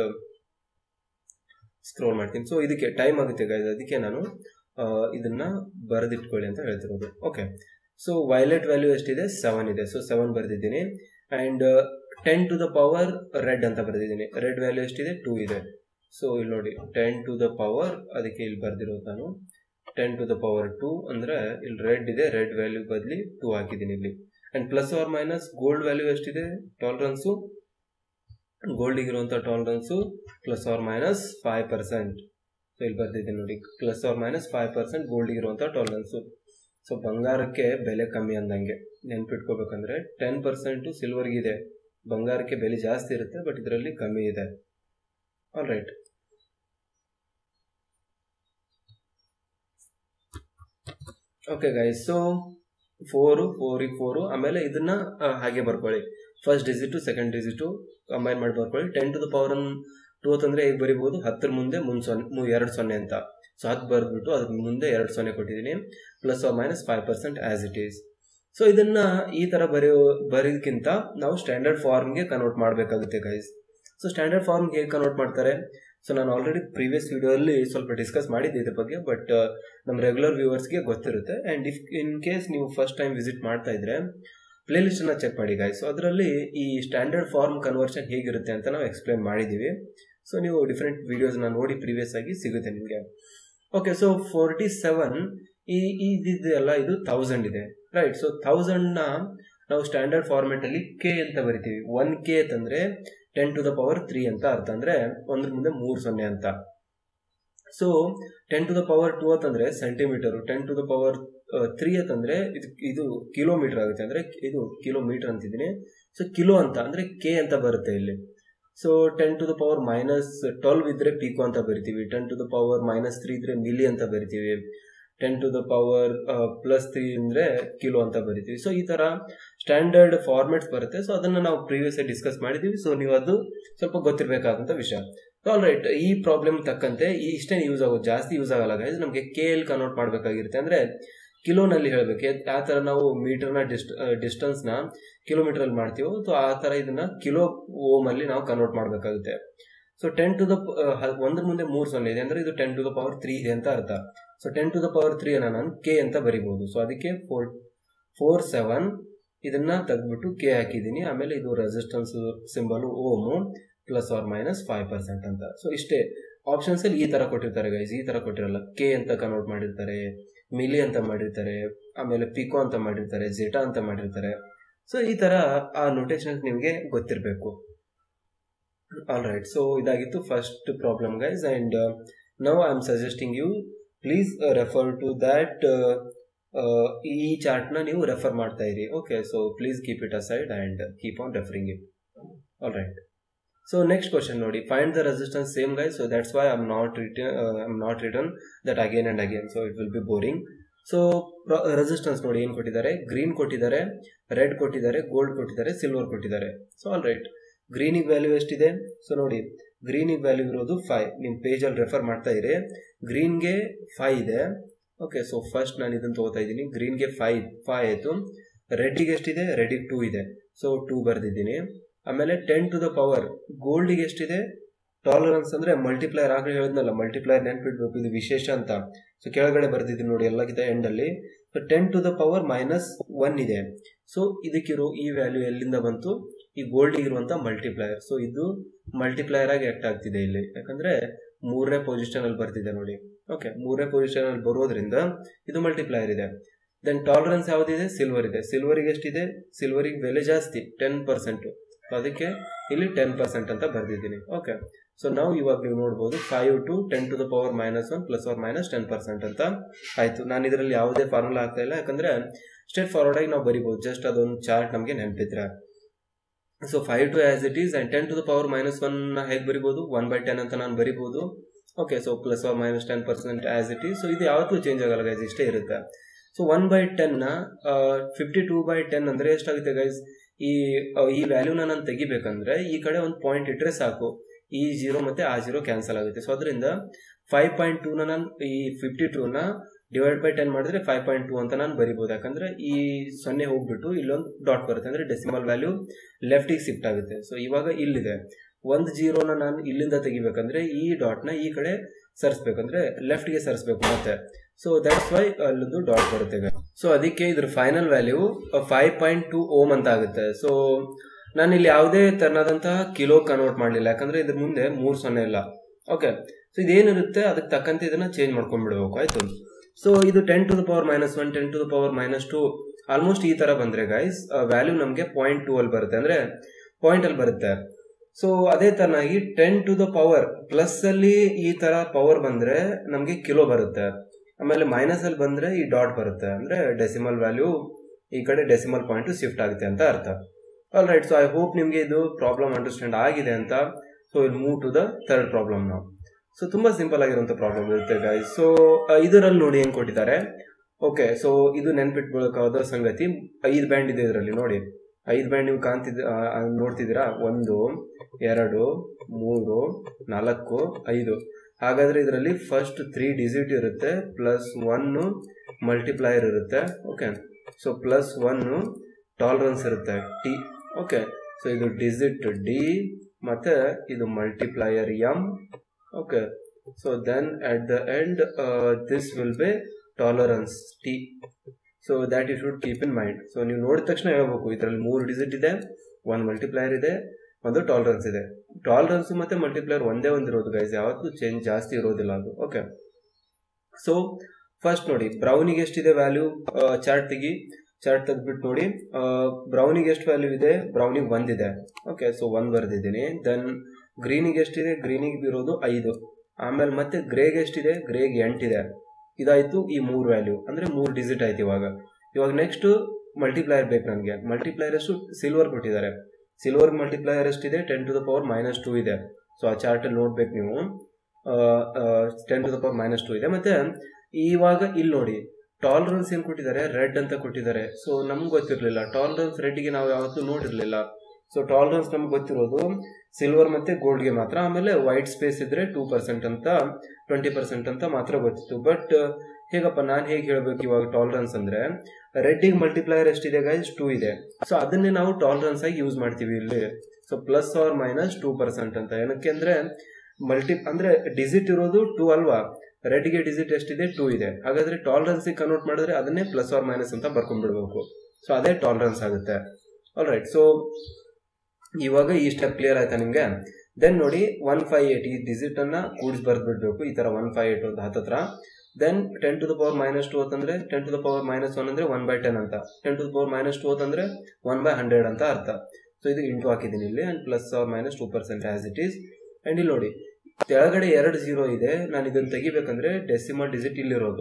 ಸ್ಕ್ರೋಲ್ ಮಾಡ್ತೀನಿ ಸೊ ಇದಕ್ಕೆ ಟೈಮ್ ಆಗುತ್ತೆ ಗೈಸ್ ಅದಕ್ಕೆ ನಾನು ಇದನ್ನ ಬರೆದಿಟ್ಕೊಳ್ಳಿ ಅಂತ ಹೇಳ್ತಿರೋದು ಓಕೆ ಸೊ ವೈಲೆಟ್ ವ್ಯಾಲ್ಯೂ ಎಷ್ಟಿದೆ ಸೆವೆನ್ ಇದೆ ಸೊ ಸೆವೆನ್ ಬರೆದಿದ್ದೀನಿ and ten to the power red ಅಂತ ಬರೆದಿದ್ದೀನಿ ರೆಡ್ ವ್ಯಾಲ್ಯೂ ಎಷ್ಟಿದೆ ಟೂ ಇದೆ ಸೊ ಇಲ್ಲಿ ನೋಡಿ ಟೆನ್ ಟು ದ ಪವರ್ ಅದಕ್ಕೆ ಇಲ್ಲಿ ಬರೆದಿರೋದು ನಾನು ten to the power two ಅಂದರೆ ಇಲ್ಲಿ ರೆಡ್ ಇದೆ ರೆಡ್ ವ್ಯಾಲ್ಯೂ ಬದಲಿ ಟೂ ಹಾಕಿದ್ದೀನಿ ಇಲ್ಲಿ and plus or minus gold value ಎಷ್ಟಿದೆ ಟಾಲರೆನ್ಸು ಗೋಲ್ಡಿಗೆ ಇರುವಂಥ tolerance plus or minus five percent so ಇಲ್ಲಿ ಬರ್ತಿದ್ದೀನಿ ನೋಡಿ plus or minus five percent ಗೋಲ್ಡಿಗೆ ಇರುವಂಥ ಟಾಲರೆನ್ಸು ಸೊ ಬಂಗಾರಕ್ಕೆ ಬೆಲೆ ಕಮ್ಮಿ ಅಂದಂಗೆ ನೆನ್ಪಿಟ್ಕೋಬೇಕಂದ್ರೆ ಟೆನ್ ಪರ್ಸೆಂಟು ಸಿಲ್ವರ್ಗಿದೆ ಬಂಗಾರಕ್ಕೆ ಬೆಲೆ ಜಾಸ್ತಿ ಇರುತ್ತೆ ಬಟ್ ಇದರಲ್ಲಿ ಕಮ್ಮಿ ಇದೆ all right okay guys so four ಫೋರಿಗೆ ಫೋರು ಆಮೇಲೆ ಇದನ್ನ ಹಾಗೆ ಬರ್ಕೊಳ್ಳಿ first digit second digit combine ಮಾಡಿ ಬರ್ಕೊಳ್ಳಿ ten to the power two ಅಂತಂದ್ರೆ ಹೇಗೆ ಬರಿಬೋದು ಹತ್ತರ ಮುಂದೆ ಮುಂದೆ ಸೊನ್ನೆ ಎರಡು ಸೊನ್ನೆ ಅಂತ ಸೊ ಹತ್ತು ಬರೆದ್ಬಿಟ್ಟು ಅದ್ರ ಮುಂದೆ ಎರಡು ಸೊನ್ನೆ ಕೊಟ್ಟಿದ್ದೀನಿ plus or minus five percent as it is so ಇದನ್ನ ಈ ಥರ ಬರೆಯೋ ಬರೆಯೋದಕ್ಕಿಂತ ನಾವು ಸ್ಟ್ಯಾಂಡರ್ಡ್ ಫಾರ್ಮ್ಗೆ ಕನ್ವರ್ಟ್ ಮಾಡಬೇಕಾಗುತ್ತೆ ಗೈಸ್ ಸೊ ಸ್ಟ್ಯಾಂಡರ್ಡ್ ಫಾರ್ಮ್ಗೆ ಹೇಗೆ ಕನ್ವರ್ಟ್ ಮಾಡ್ತಾರೆ ಸೊ ನಾನು ಆಲ್ರೆಡಿ ಪ್ರೀವಿಯಸ್ ವಿಡಿಯೋಲ್ಲಿ ಸ್ವಲ್ಪ ಡಿಸ್ಕಸ್ ಮಾಡಿದ್ದೆ ಇದ್ರ ಬಗ್ಗೆ ಬಟ್ ನಮ್ಮ ರೆಗ್ಯುಲರ್ ವ್ಯೂವರ್ಸ್ಗೆ ಗೊತ್ತಿರುತ್ತೆ ಆ್ಯಂಡ್ ಇಫ್ ಇನ್ ಕೇಸ್ ನೀವು ಫಸ್ಟ್ ಟೈಮ್ ವಿಸಿಟ್ ಮಾಡ್ತಾ ಇದ್ರೆ ಪ್ಲೇ ಲಿಸ್ಟನ್ನು ಚೆಕ್ ಮಾಡಿ ಗಾಯ್ಸ್ ಸೊ ಅದರಲ್ಲಿ ಈ ಸ್ಟ್ಯಾಂಡರ್ಡ್ ಫಾರ್ಮ್ ಕನ್ವರ್ಷನ್ ಹೇಗಿರುತ್ತೆ ಅಂತ ನಾವು ಎಕ್ಸ್ಪ್ಲೇನ್ ಮಾಡಿದ್ದೀವಿ ಸೊ ನೀವು ಡಿಫ್ರೆಂಟ್ ವೀಡಿಯೋಸ್ನ ನೋಡಿ ಪ್ರೀವಿಯಸ್ ಆಗಿ ಸಿಗುತ್ತೆ ನಿಮಗೆ ಓಕೆ ಸೊ ಫೋರ್ಟಿ ಸೆವೆನ್ ಈ ಇದೆಲ್ಲ ಇದು ತೌಸಂಡ್ ಇದೆ ರೈಟ್ ಸೊ ತೌಸಂಡ್ನ ನಾವು ಸ್ಟ್ಯಾಂಡರ್ಡ್ ಫಾರ್ಮೆಟಲ್ಲಿ ಕೆ ಅಂತ ಬರಿತೀವಿ ಒನ್ ಕೆ ಅಂತಂದರೆ ten to the power three ಅಂತ ಅರ್ಥ ಅಂದರೆ ಒಂದ್ರ ಮುಂದೆ ಮೂರು ಸೊನ್ನೆ ಅಂತ so ten to the power two ಅಂತಂದರೆ centimetre ten to the power three ಅಂತಂದರೆ ಇದು ಇದು ಕಿಲೋಮೀಟರ್ ಆಗುತ್ತೆ ಅಂದರೆ ಇದು ಕಿಲೋಮೀಟರ್ ಅಂತಿದ್ದೀನಿ ಸೊ ಕಿಲೋ ಅಂತ ಅಂದರೆ ಕೆ ಅಂತ ಬರುತ್ತೆ ಇಲ್ಲಿ so ten to the power minus twelve ಇದ್ದರೆ ಪೀಕೋ ಅಂತ ಬರಿತೀವಿ ten to the power minus three ಇದ್ರೆ ಮಿಲಿ ಅಂತ ಬರಿತೀವಿ ten to the power plus three ಅಂದರೆ ಕಿಲೋ ಅಂತ ಬರಿತೀವಿ ಸೊ ಈ ಥರ ಸ್ಟ್ಯಾಂಡರ್ಡ್ ಫಾರ್ಮೆಟ್ಸ್ ಬರುತ್ತೆ ಸೊ ಅದನ್ನು ನಾವು ಪ್ರೀವಿಯಸ್ ಡಿಸ್ಕಸ್ ಮಾಡಿದ್ದೀವಿ ಸೊ ನೀವು ಅದು ಸ್ವಲ್ಪ ಗೊತ್ತಿರಬೇಕಾದಂಥ ವಿಷಯ ಆಲ್ ರೈಟ್ ಈ ಪ್ರಾಬ್ಲಮ್ ತಕ್ಕಂತೆ ಈ ಇಷ್ಟೇ ಯೂಸ್ ಆಗೋದು ಜಾಸ್ತಿ ಯೂಸ್ ಆಗಲ್ಲ ಗೈಸ್ ನಮಗೆ ಕೆ ಎಲ್ ಕನ್ವರ್ಟ್ ಮಾಡಬೇಕಾಗಿರುತ್ತೆ ಅಂದರೆ ಕಿಲೋನಲ್ಲಿ ಹೇಳಬೇಕು ಆ ಥರ ನಾವು ಮೀಟರ್ನ ಡಿಸ್ಟ್ ಡಿಸ್ಟೆನ್ಸ್ನ ಕಿಲೋಮೀಟ್ರಲ್ಲಿ ಮಾಡ್ತೀವೋ ಸೊ ಆ ಥರ ಇದನ್ನ ಕಿಲೋ ಓಮಲ್ಲಿ ನಾವು ಕನ್ವರ್ಟ್ ಮಾಡಬೇಕಾಗುತ್ತೆ ಸೊ ಟೆನ್ ಟು ದ ಒಂದ್ರ ಮುಂದೆ ಮೂರು ಸೊನ್ನೆ ಇದೆ ಅಂದರೆ ಇದು ten to the power three ಇದೆ ಅಂತ ಅರ್ಥ so ten to the power ತ್ರೀಯನ್ನು ನಾನು ಕೆ ಅಂತ ಬರಿಬೋದು ಸೊ ಅದಕ್ಕೆ ಫೋರ್ ಫೋರ್ ಸೆವೆನ್ ಇದನ್ನ ತೆಗೆದ್ಬಿಟ್ಟು ಕೆ ಹಾಕಿದ್ದೀನಿ ಆಮೇಲೆ ಇದು resistance symbol ohm plus or minus five percent ಅಂತ ಸೊ ಇಷ್ಟೇ ಆಪ್ಷನ್ಸಲ್ಲಿ ಈ ಥರ ಕೊಟ್ಟಿರ್ತಾರೆ ಗೈಸ್ ಈ ಥರ ಕೊಟ್ಟಿರಲ್ಲ ಕೆ ಅಂತ ಕನ್ವರ್ಟ್ ಮಾಡಿರ್ತಾರೆ ಮಿಲಿ ಅಂತ ಮಾಡಿರ್ತಾರೆ ಆಮೇಲೆ ಪಿಕೋ ಅಂತ ಮಾಡಿರ್ತಾರೆ ಜೆಟಾ ಅಂತ ಮಾಡಿರ್ತಾರೆ ಸೊ ಈ ಥರ ಆ ನೊಟೇಷನ್ಸ್ ನಿಮಗೆ ಗೊತ್ತಿರಬೇಕು ಆಲ್ ರೈಟ್ ಸೊ ಇದಾಗಿತ್ತು first problem guys and now I am suggesting you please refer to that ಈ ಚಾರ್ಟ್ನ ನೀವು ರೆಫರ್ ಮಾಡ್ತಾ ಇರಿ okay so please keep it aside and keep on referring it all right so next question ನೋಡಿ find the resistance same guy so that's why I'm not return I'm not return that again and again so it will be boring so resistance ನೋಡಿ ಏನು ಕೊಟ್ಟಿದ್ದಾರೆ green ಕೊಟ್ಟಿದ್ದಾರೆ red ಕೊಟ್ಟಿದ್ದಾರೆ gold ಕೊಟ್ಟಿದ್ದಾರೆ silver ಕೊಟ್ಟಿದ್ದಾರೆ so all right ಗ್ರೀನಿಗೆ value ಎಷ್ಟಿದೆ so ನೋಡಿ ಗ್ರೀನಿಗೆ ವ್ಯಾಲ್ಯೂ ಇರೋದು ಫೈವ್ ನಿಮ್ಮ ಪೇಜಲ್ಲಿ ರೆಫರ್ ಮಾಡ್ತಾ ಇರಿ ಗ್ರೀನ್ಗೆ ಫೈ ಇದೆ ಓಕೆ ಸೊ ಫಸ್ಟ್ ನಾನು ಇದನ್ನು ತಗೋತಾ ಇದ್ದೀನಿ ಗ್ರೀನ್ಗೆ ಫೈ ಫೈ ಆಯಿತು ರೆಡ್ಡಿಗೆ ಎಷ್ಟಿದೆ ರೆಡ್ಡಿಗೆ ಟೂ ಇದೆ ಸೊ ಟೂ ಬರೆದಿದ್ದೀನಿ ಆಮೇಲೆ ಟೆನ್ ಟು ದ ಪವರ್ ಗೋಲ್ಡಿಗೆ ಎಷ್ಟಿದೆ ಟಾಲರೆನ್ಸ್ ಅಂದರೆ ಮಲ್ಟಿಪ್ಲೈರ್ ಆಗಲೇ ಹೇಳಿದ್ನಲ್ಲ ಮಲ್ಟಿಪ್ಲೈರ್ ನೆನ್ಪಿಡ್ಬೇಕು ಇದು ವಿಶೇಷ ಅಂತ ಸೊ ಕೆಳಗಡೆ ಬರ್ದಿದ್ದೀನಿ ನೋಡಿ ಎಲ್ಲಕ್ಕಿಂತ ಎಂಡಲ್ಲಿ so ten to the power minus one ಇದೆ ಸೊ ಇದಕ್ಕಿರೋ ಈ ವ್ಯಾಲ್ಯೂ ಎಲ್ಲಿಂದ ಬಂತು ಈ ಗೋಲ್ಡಿಗೆ ಇರುವಂಥ ಮಲ್ಟಿಪ್ಲೈಯರ್ ಸೊ ಇದು ಮಲ್ಟಿಪ್ಲೈಯರ್ ಆಗಿ ಆಕ್ಟ್ ಆಗ್ತಿದೆ ಇಲ್ಲಿ ಯಾಕಂದರೆ ಮೂರನೇ ಪೊಸಿಷನಲ್ಲಿ ಬರ್ತಿದೆ ನೋಡಿ ಓಕೆ ಮೂರನೇ ಪೊಸಿಷನಲ್ಲಿ ಬರೋದ್ರಿಂದ ಇದು ಮಲ್ಟಿಪ್ಲೈಯರ್ ಇದೆ ದೆನ್ ಟಾಲರೆನ್ಸ್ ಯಾವುದಿದೆ ಸಿಲ್ವರ್ ಇದೆ ಸಿಲ್ವರಿಗೆ ಎಷ್ಟಿದೆ ಸಿಲ್ವರಿಗೆ ಬೆಲೆ ಜಾಸ್ತಿ ಟೆನ್ ಪರ್ಸೆಂಟು ಅದಕ್ಕೆ ಇಲ್ಲಿ ಟೆನ್ ಪರ್ಸೆಂಟ್ ಅಂತ ಬರೆದಿದ್ದೀನಿ ಓಕೆ ಸೊ ನಾವು ಇವಾಗ ನೀವು ನೋಡ್ಬೋದು five two ten to the power minus one plus or minus ten percent ಅಂತ ಆಯಿತು ನಾನು ಇದರಲ್ಲಿ ಯಾವುದೇ ಫಾರ್ಮುಲಾ ಆಗ್ತಾ ಇಲ್ಲ ಯಾಕಂದರೆ ಸ್ಟ್ರೇಟ್ ಫಾರ್ವರ್ಡ್ ಆಗಿ ನಾವು ಬರಿಬೋದು ಜಸ್ಟ್ ಅದೊಂದು ಚಾರ್ಟ್ ನಮಗೆ ನೆನಪಿದ್ರೆ so five two as it is and ten to the power minus one ಹೇಗೆ ಬರಿಬೋದು ಒನ್ ಬೈ ಟೆನ್ ಅಂತ ನಾನು ಬರಿಬೋದು okay so plus or minus ten percent as it is so ಇದು ಯಾವತ್ತೂ ಚೇಂಜ್ ಆಗಲ್ಲ ಗೈಸ್ ಇಷ್ಟೇ ಇರುತ್ತೆ ಸೊ ಒನ್ ಬೈ ಟೆನ್ನ ಫಿಫ್ಟಿ ಟೂ ಬೈ ಟೆನ್ ಅಂದರೆ ಎಷ್ಟಾಗುತ್ತೆ ಗೈಸ್ ಈ ಈ ವ್ಯಾಲ್ಯೂನ ನಾನು ತೆಗಿಬೇಕಂದ್ರೆ ಈ ಕಡೆ ಒಂದು ಪಾಯಿಂಟ್ ಇಟ್ಟರೆ ಸಾಕು ಈ ಜೀರೋ ಮತ್ತು ಆ ಜೀರೋ ಕ್ಯಾನ್ಸಲ್ ಆಗುತ್ತೆ ಸೊ ಅದರಿಂದ ಫೈವ್ ಪಾಯಿಂಟ್ ಟೂನ ನಾನು ಈ ಫಿಫ್ಟಿ ಟೂನ ಡಿವೈಡ್ ಬೈ ಟೆನ್ ಮಾಡಿದ್ರೆ ಫೈವ್ ಪಾಯಿಂಟ್ ಟೂ ಅಂತ ನಾನು ಬರಿಬೋದು ಯಾಕಂದರೆ ಈ ಸೊನ್ನೆ ಹೋಗ್ಬಿಟ್ಟು ಇಲ್ಲೊಂದು ಡಾಟ್ ಬರುತ್ತೆ ಅಂದರೆ ಡೆಸಿಮಲ್ ವ್ಯಾಲ್ಯೂ ಲೆಫ್ಟಿಗೆ ಶಿಫ್ಟ್ ಆಗುತ್ತೆ ಸೊ ಇವಾಗ ಇಲ್ಲಿದೆ ಒಂದು ಜೀರೋನ ನಾನು ಇಲ್ಲಿಂದ ತೆಗಿಬೇಕಂದ್ರೆ ಈ ಡಾಟ್ನ ಈ ಕಡೆ ಸರಿಸ್ಬೇಕಂದ್ರೆ ಲೆಫ್ಟ್ಗೆ ಸರಿಸ್ಬೇಕು ಮತ್ತೆ ಸೊ ದಟ್ಸ್ ವೈ ಅಲ್ಲೊಂದು ಡಾಟ್ ಬರುತ್ತೆ ಸೊ ಅದಕ್ಕೆ ಇದ್ರ final value five point two ohm ಅಂತ ಆಗುತ್ತೆ ಸೊ ನಾನು ಇಲ್ಲಿ ಯಾವುದೇ ತರನಾದಂತಹ ಕಿಲೋ ಕನ್ವರ್ಟ್ ಮಾಡಲಿಲ್ಲ ಯಾಕಂದ್ರೆ ಇದ್ರ ಮುಂದೆ ಮೂರು ಸೊನ್ನೆ ಇಲ್ಲ ಓಕೆ ಸೊ ಇದೇನಿರುತ್ತೆ ಅದಕ್ಕೆ ತಕ್ಕಂತೆ ಇದನ್ನ ಚೇಂಜ್ ಮಾಡ್ಕೊಂಡ್ಬಿಡ್ಬೇಕು ಆಯ್ತು ಸೊ ಇದು ten to the power minus one ten to the power minus two almost ಈ ತರ ಬಂದ್ರೆ ಗೈಸ್ ವ್ಯಾಲ್ಯೂ ನಮಗೆ ಪಾಯಿಂಟ್ ಟೂ ಅಲ್ಲಿ ಬರುತ್ತೆ ಅಂದ್ರೆ ಪಾಯಿಂಟ್ ಅಲ್ಲಿ ಬರುತ್ತೆ ಸೊ ಅದೇ ತರನಾಗಿ ten to the power plus ಅಲ್ಲಿ ಈ ತರ ಪವರ್ ಬಂದ್ರೆ ನಮಗೆ ಕಿಲೋ ಬರುತ್ತೆ ಆಮೇಲೆ ಮೈನಸ್ ಅಲ್ಲಿ ಬಂದ್ರೆ ಈ ಡಾಟ್ ಬರುತ್ತೆ ಅಂದ್ರೆ ಡೆಸಿಮಲ್ ವ್ಯಾಲ್ಯೂ ಈ ಕಡೆ ಡೆಸಿಮಲ್ ಪಾಯಿಂಟ್ ಶಿಫ್ಟ್ ಆಗುತ್ತೆ ಅಂತ ಅರ್ಥ all right so I hope ನಿಮಗೆ ಇದು ಪ್ರಾಬ್ಲಮ್ ಅಂಡರ್ಸ್ಟ್ಯಾಂಡ್ ಆಗಿದೆ ಅಂತ ಸೊ ಇಲ್ಲಿ move to the third problem ನಾವು ಸೊ ತುಂಬಾ ಸಿಂಪಲ್ ಆಗಿರುವಂತ ಪ್ರಾಬ್ಲಮ್ ಇರುತ್ತೆ ಗೈಸ್ ಸೊ ಇದರಲ್ಲಿ ನೋಡಿ ಹೆಂಗ್ ಕೊಟ್ಟಿದ್ದಾರೆ ಓಕೆ ಸೊ ಇದು ನೆನ್ಪಿಟ್ಬೇಕಾದ ಸಂಗತಿ ಐದು ಬ್ಯಾಂಡ್ ಇದೆ ಇದರಲ್ಲಿ ನೋಡಿ ಐದು ಬ್ಯಾಂಡ್ ನೀವು ಕಾಣ್ತಿದ್ ನೋಡ್ತಿದ್ದೀರಾ ಒಂದು ಎರಡು ಮೂರು ನಾಲ್ಕು ಐದು ಹಾಗಾದ್ರೆ ಇದರಲ್ಲಿ ಫಸ್ಟ್ ತ್ರೀ ಡಿಜಿಟ್ ಇರುತ್ತೆ ಪ್ಲಸ್ ಒನ್ನು ಮಲ್ಟಿಪ್ಲೈಯರ್ ಇರುತ್ತೆ okay so plus one tolerance ಇರುತ್ತೆ ಟಿ ಓಕೆ ಸೊ ಇದು ಡಿಜಿಟ್ ಡಿ ಮತ್ತೆ ಇದು multiplier M okay so then at the end this will be tolerance T so that you should keep in mind so ನೀವು ನೋಡಿದ ತಕ್ಷಣ ಹೇಳ್ಬೇಕು ಇದರಲ್ಲಿ ಮೂರು ಡಿಜಿಟ್ ಇದೆ ಒಂದು ಮಲ್ಟಿಪ್ಲೈಯರ್ ಇದೆ ಒಂದು ಟಾಲರೆನ್ಸ್ ಇದೆ ಟಾಲರೆನ್ಸ್ ಮತ್ತೆ ಮಲ್ಟಿಪ್ಲೈಯರ್ ಒಂದೇ ಒಂದು ಇರೋದು ಗೈಸ್ ಯಾವತ್ತೂ ಚೇಂಜ್ ಜಾಸ್ತಿ ಇರೋದಿಲ್ಲ ಅದು ಓಕೆ ಸೊ ಫಸ್ಟ್ ನೋಡಿ ಬ್ರೌನಿಗೆ ಎಷ್ಟಿದೆ ವ್ಯಾಲ್ಯೂ ಚಾರ್ಟ್ ತೆಗಿ ಚಾರ್ಟ್ ತೆಗೆದ್ಬಿಟ್ಟು ನೋಡಿ ಬ್ರೌನಿಗೆ ಎಷ್ಟು ವ್ಯಾಲ್ಯೂ ಇದೆ ಬ್ರೌನಿಗೆ ಒಂದಿದೆ ಓಕೆ ಸೊ ಒಂದು ಬರೆದಿದ್ದೀನಿ ದೆನ್ ಗ್ರೀನಿಗೆ ಎಷ್ಟಿದೆ ಗ್ರೀನಿಗೆ ಇರೋದು ಐದು ಆಮೇಲೆ ಮತ್ತೆ ಗ್ರೇಗೆ ಎಷ್ಟಿದೆ ಗ್ರೇಗೆ ಎಂಟಿದೆ ಇದಾಯ್ತು ಈ ಮೂರು ವ್ಯಾಲ್ಯೂ ಅಂದ್ರೆ ಮೂರು ಡಿಜಿಟ್ ಆಯ್ತು ಇವಾಗ ಇವಾಗ ನೆಕ್ಸ್ಟ್ ಮಲ್ಟಿಪ್ಲೈಯರ್ ಬೇಕು ನನಗೆ ಮಲ್ಟಿಪ್ಲೈಯರ್ ಅಷ್ಟು ಸಿಲ್ವರ್ ಕೊಟ್ಟಿದ್ದಾರೆ ಸಿಲ್ವರ್ ಮಲ್ಟಿಪ್ಲೈಯರ್ ಎಷ್ಟಿದೆ ten to the power minus two ಇದೆ ಸೊ ಆ ಚಾರ್ಟಲ್ಲಿ ನೋಡ್ಬೇಕು ನೀವು ten to the power minus two ಇದೆ ಮತ್ತೆ ಇವಾಗ ಇಲ್ಲಿ ನೋಡಿ ಟಾಲರೆನ್ಸ್ ಏನು ಕೊಟ್ಟಿದ್ದಾರೆ ರೆಡ್ ಅಂತ ಕೊಟ್ಟಿದ್ದಾರೆ ಸೊ ನಮ್ಗೆ ಗೊತ್ತಿರಲಿಲ್ಲ ಟಾಲರೆನ್ಸ್ ರೆಡ್ಗೆ ನಾವು ಯಾವತ್ತೂ ನೋಡಿರಲಿಲ್ಲ ಸೊ ಟಾಲರೆನ್ಸ್ ನಮ್ಗೆ ಗೊತ್ತಿರೋದು ಸಿಲ್ವರ್ ಮತ್ತೆ ಗೋಲ್ಡ್ಗೆ ಮಾತ್ರ ಆಮೇಲೆ ವೈಟ್ ಸ್ಪೇಸ್ ಇದ್ರೆ ಟೂ ಪರ್ಸೆಂಟ್ ಅಂತ ಟ್ವೆಂಟಿ ಪರ್ಸೆಂಟ್ ಅಂತ ಮಾತ್ರ ಗೊತ್ತಿತ್ತು ಬಟ್ ಹೇಗಪ್ಪ ನಾನು ಹೇಗೆ ಹೇಳ್ಬೇಕು ಇವಾಗ ಟಾಲರೆನ್ಸ್ ಅಂದ್ರೆ ರೆಡ್ಡಿಗೆ ಮಲ್ಟಿಪ್ಲೈಯರ್ ಎಷ್ಟಿದೆ ಗೈಸ್ ಟೂ ಇದೆ ಸೊ ಅದನ್ನೇ ನಾವು ಟಾಲರೆನ್ಸ್ ಆಗಿ ಯೂಸ್ ಮಾಡ್ತೀವಿ ಇಲ್ಲಿ so plus or minus two percent ಅಂತ ಏನಕ್ಕೆ ಅಂದ್ರೆ ಮಲ್ಟಿ ಅಂದ್ರೆ ಡಿಜಿಟ್ ಇರೋದು ಟೂ ಅಲ್ವಾ ರೆಡ್ಗೆ ಡಿಜಿಟ್ ಎಷ್ಟಿದೆ ಟೂ ಇದೆ ಹಾಗಾದ್ರೆ ಟಾಲರೆನ್ಸ್ ಕನ್ವರ್ಟ್ ಮಾಡಿದ್ರೆ ಅದನ್ನೇ ಪ್ಲಸ್ ಆರ್ ಮೈನಸ್ ಅಂತ ಬರ್ಕೊಂಡ್ಬಿಡ್ಬೇಕು ಸೊ ಅದೇ ಟಾಲರೆನ್ಸ್ ಆಗುತ್ತೆ ಆಲ್ ರೈಟ್ ಸೊ ಇವಾಗ ಈ ಸ್ಟೆಪ್ ಕ್ಲಿಯರ್ ಆಯ್ತಾ ನಿಮ್ಗೆ ದೆನ್ ನೋಡಿ ಒನ್ ಫೈವ್ ಏಟ್ ಈ ಡಿಜಿಟ್ ಅನ್ನ ಕೂಡಿಸಿ ಬರ್ದ್ಬಿಡ್ಬೇಕು ಈ ತರ ಒನ್ ಫೈವ್ ಏಟ್ ಅಂತ ಹತ್ತತ್ರ then ten to the power minus two ಅಂತಂದ್ರೆ ten to the power minus one ಅಂದ್ರೆ ಒನ್ ಬೈ ಟೆನ್ ಅಂತ ten to the power minus two ಅಂತಂದ್ರೆ ಒನ್ ಬೈ ಹಂಡ್ರೆಡ್ ಅಂತ ಅರ್ಥ ಸೊ ಇದು ಇಂಟು ಹಾಕಿದ್ದೀನಿ ಇಲ್ಲಿ and plus or minus two percent as it is and ಇಲ್ಲಿ ನೋಡಿ ಕೆಳಗಡೆ ಎರಡು ಜೀರೋ ಇದೆ ನಾನು ಇದನ್ನು ತೆಗಿಬೇಕಂದ್ರೆ ಡೆಸಿಮಲ್ ಡಿಜಿಟ್ ಇಲ್ಲಿರೋದು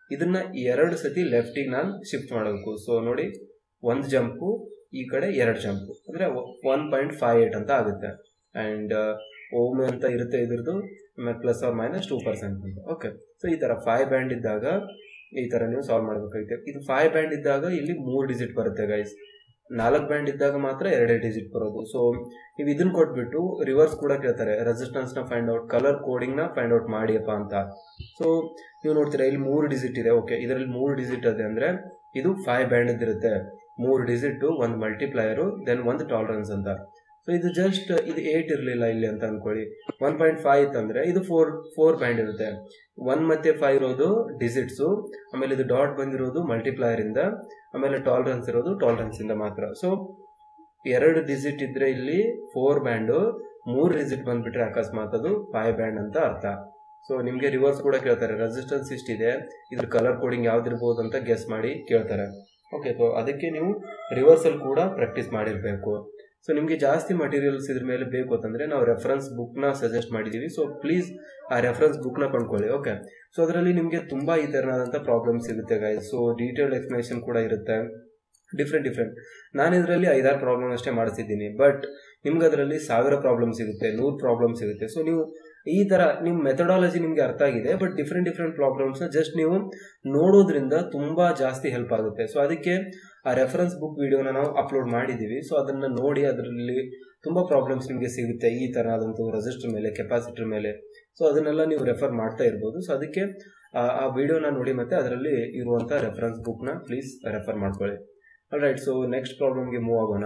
ಇದನ್ನ ಎರಡು ಸತಿ ಲೆಫ್ಟಿಗೆ ನಾನು ಶಿಫ್ಟ್ ಮಾಡಬೇಕು ಸೊ ನೋಡಿ ಒಂದು ಜಂಪು ಈ ಕಡೆ ಎರಡು ಜಂಪು ಅಂದರೆ ಒನ್ ಪಾಯಿಂಟ್ ಫೈವ್ ಏಟ್ ಅಂತ ಆಗುತ್ತೆ ಆ್ಯಂಡ್ ಓಮ್ ಅಂತ ಇರುತ್ತೆ ಇದ್ರದ್ದು ಆಮೇಲೆ plus or minus two percent ಅಂತ ಓಕೆ ಸೊ ಈ ಥರ ಫೈವ್ ಬ್ಯಾಂಡ್ ಇದ್ದಾಗ ಈ ಥರ ನೀವು ಸಾಲ್ವ್ ಮಾಡಬೇಕಾಗುತ್ತೆ ಇದು ಫೈವ್ ಬ್ಯಾಂಡ್ ಇದ್ದಾಗ ಇಲ್ಲಿ ಮೂರು ಡಿಜಿಟ್ ಬರುತ್ತೆ ಗೈಸ್ ನಾಲ್ಕು ಬ್ಯಾಂಡ್ ಇದ್ದಾಗ ಮಾತ್ರ ಎರಡೇ ಡಿಜಿಟ್ ಬರೋದು ಸೊ ನೀವು ಇದನ್ನ ಕೊಟ್ಬಿಟ್ಟು ರಿವರ್ಸ್ ಕೂಡ ಕೇಳ್ತಾರೆ ರೆಸಿಸ್ಟೆನ್ಸ್ನ ಫೈಂಡ್ ಔಟ್ ಕಲರ್ ಕೋಡಿಂಗ್ನ ಫೈಂಡ್ ಔಟ್ ಮಾಡಿಯಪ್ಪ ಅಂತ ಸೊ ನೀವು ನೋಡ್ತೀರಾ ಇಲ್ಲಿ ಮೂರು ಡಿಜಿಟ್ ಇದೆ ಓಕೆ ಇದರಲ್ಲಿ ಮೂರು ಡಿಜಿಟ್ ಇದೆ ಅಂದರೆ ಇದು ಫೈವ್ ಬ್ಯಾಂಡ್ ಇರುತ್ತೆ ಮೂರು ಡಿಜಿಟ್ ಒಂದು ಮಲ್ಟಿಪ್ಲಯರು ದೆನ್ ಒಂದು ಟಾಲರೆನ್ಸ್ ಅಂತ ಸೊ ಇದು ಜಸ್ಟ್ ಇದು ಏಟ್ ಇರಲಿಲ್ಲ ಇಲ್ಲಿ ಅಂತ ಅನ್ಕೊಳ್ಳಿ ಒನ್ ಪಾಯಿಂಟ್ ಫೈವ್ ಇತ್ತಂದ್ರೆ ಇದು ಫೋರ್ ಫೋರ್ ಬ್ಯಾಂಡ್ ಇರುತ್ತೆ ಒನ್ ಮತ್ತೆ ಫೈವ್ ಇರೋದು ಡಿಜಿಟ್ಸು ಆಮೇಲೆ ಇದು ಡಾಟ್ ಬಂದಿರೋದು ಮಲ್ಟಿಪ್ಲಯರ್ ಇಂದ ಆಮೇಲೆ ಟಾಲರೆನ್ಸ್ ಇರೋದು ಟಾಲರೆನ್ಸ್ ಇಂದ ಮಾತ್ರ ಸೊ ಎರಡು ಡಿಜಿಟ್ ಇದ್ರೆ ಇಲ್ಲಿ ಫೋರ್ ಬ್ಯಾಂಡು ಮೂರು ಡಿಜಿಟ್ ಬಂದ್ಬಿಟ್ರೆ ಅಕಸ್ಮಾತ್ ಅದು ಫೈವ್ ಬ್ಯಾಂಡ್ ಅಂತ ಅರ್ಥ ಸೊ ನಿಮಗೆ ರಿವರ್ಸ್ ಕೂಡ ಕೇಳ್ತಾರೆ ರೆಸಿಸ್ಟೆನ್ಸ್ ಇಷ್ಟಿದೆ ಇದ್ರ ಕಲರ್ ಕೋಡಿಂಗ್ ಯಾವ್ದಿರ್ಬೋದು ಅಂತ ಗೆಸ್ ಮಾಡಿ ಕೇಳ್ತಾರೆ ಓಕೆ ಸೊ ಅದಕ್ಕೆ ನೀವು ರಿವರ್ಸಲ್ ಕೂಡ ಪ್ರಾಕ್ಟೀಸ್ ಮಾಡಿರಬೇಕು ಸೊ ನಿಮಗೆ ಜಾಸ್ತಿ ಮಟೀರಿಯಲ್ಸ್ ಇದ್ರ ಮೇಲೆ ಬೇಕು ಅಂತಂದರೆ ನಾವು ರೆಫರೆನ್ಸ್ ಬುಕ್ನ ಸಜೆಸ್ಟ್ ಮಾಡಿದ್ದೀವಿ ಸೊ ಪ್ಲೀಸ್ ಆ ರೆಫರೆನ್ಸ್ ಬುಕ್ನ ಕೊಂಡ್ಕೊಳ್ಳಿ ಓಕೆ ಸೊ ಅದರಲ್ಲಿ ನಿಮಗೆ ತುಂಬ ಈ ಥರನಾದಂಥ ಪ್ರಾಬ್ಲಮ್ಸ್ ಸಿಗುತ್ತೆ ಗಾಯ್ ಸೊ ಡೀಟೇಲ್ಡ್ ಎಕ್ಸ್ಪ್ಲನೇಷನ್ ಕೂಡ ಇರುತ್ತೆ ಡಿಫ್ರೆಂಟ್ ಡಿಫ್ರೆಂಟ್ ನಾನು ಇದರಲ್ಲಿ ಐದಾರು ಪ್ರಾಬ್ಲಮ್ ಅಷ್ಟೇ ಮಾಡಿಸಿದ್ದೀನಿ ಬಟ್ ನಿಮ್ಗೆ ಅದರಲ್ಲಿ ಸಾವಿರ ಪ್ರಾಬ್ಲಮ್ ಸಿಗುತ್ತೆ ನೂರು ಪ್ರಾಬ್ಲಮ್ ಸಿಗುತ್ತೆ ಸೊ ನೀವು ಈ ಥರ ನಿಮ್ಮ ಮೆಥಡಾಲಜಿ ನಿಮಗೆ ಅರ್ಥ ಆಗಿದೆ ಬಟ್ ಡಿಫ್ರೆಂಟ್ ಡಿಫ್ರೆಂಟ್ ಪ್ರಾಬ್ಲಮ್ಸ್ನ ಜಸ್ಟ್ ನೀವು ನೋಡೋದ್ರಿಂದ ತುಂಬ ಜಾಸ್ತಿ ಹೆಲ್ಪ್ ಆಗುತ್ತೆ ಸೊ ಅದಕ್ಕೆ ಆ ರೆಫರೆನ್ಸ್ ಬುಕ್ ವಿಡಿಯೋನ ನಾವು ಅಪ್ಲೋಡ್ ಮಾಡಿದ್ದೀವಿ ಸೊ ಅದನ್ನು ನೋಡಿ ಅದರಲ್ಲಿ ತುಂಬ ಪ್ರಾಬ್ಲಮ್ಸ್ ನಿಮಗೆ ಸಿಗುತ್ತೆ ಈ ಥರ ಆದಂಥ ರೆಸಿಸ್ಟರ್ ಮೇಲೆ ಕೆಪಾಸಿಟರ್ ಮೇಲೆ ಸೊ ಅದನ್ನೆಲ್ಲ ನೀವು ರೆಫರ್ ಮಾಡ್ತಾ ಇರ್ಬೋದು ಸೊ ಅದಕ್ಕೆ ಆ ವಿಡಿಯೋನ ನೋಡಿ ಮತ್ತೆ ಅದರಲ್ಲಿ ಇರುವಂಥ ರೆಫರೆನ್ಸ್ ಬುಕ್ನ ಪ್ಲೀಸ್ ರೆಫರ್ ಮಾಡ್ಕೊಳ್ಳಿ ರೈಟ್ ಸೊ ನೆಕ್ಸ್ಟ್ ಪ್ರಾಬ್ಲಮ್ಗೆ ಮೂವ್ ಆಗೋಣ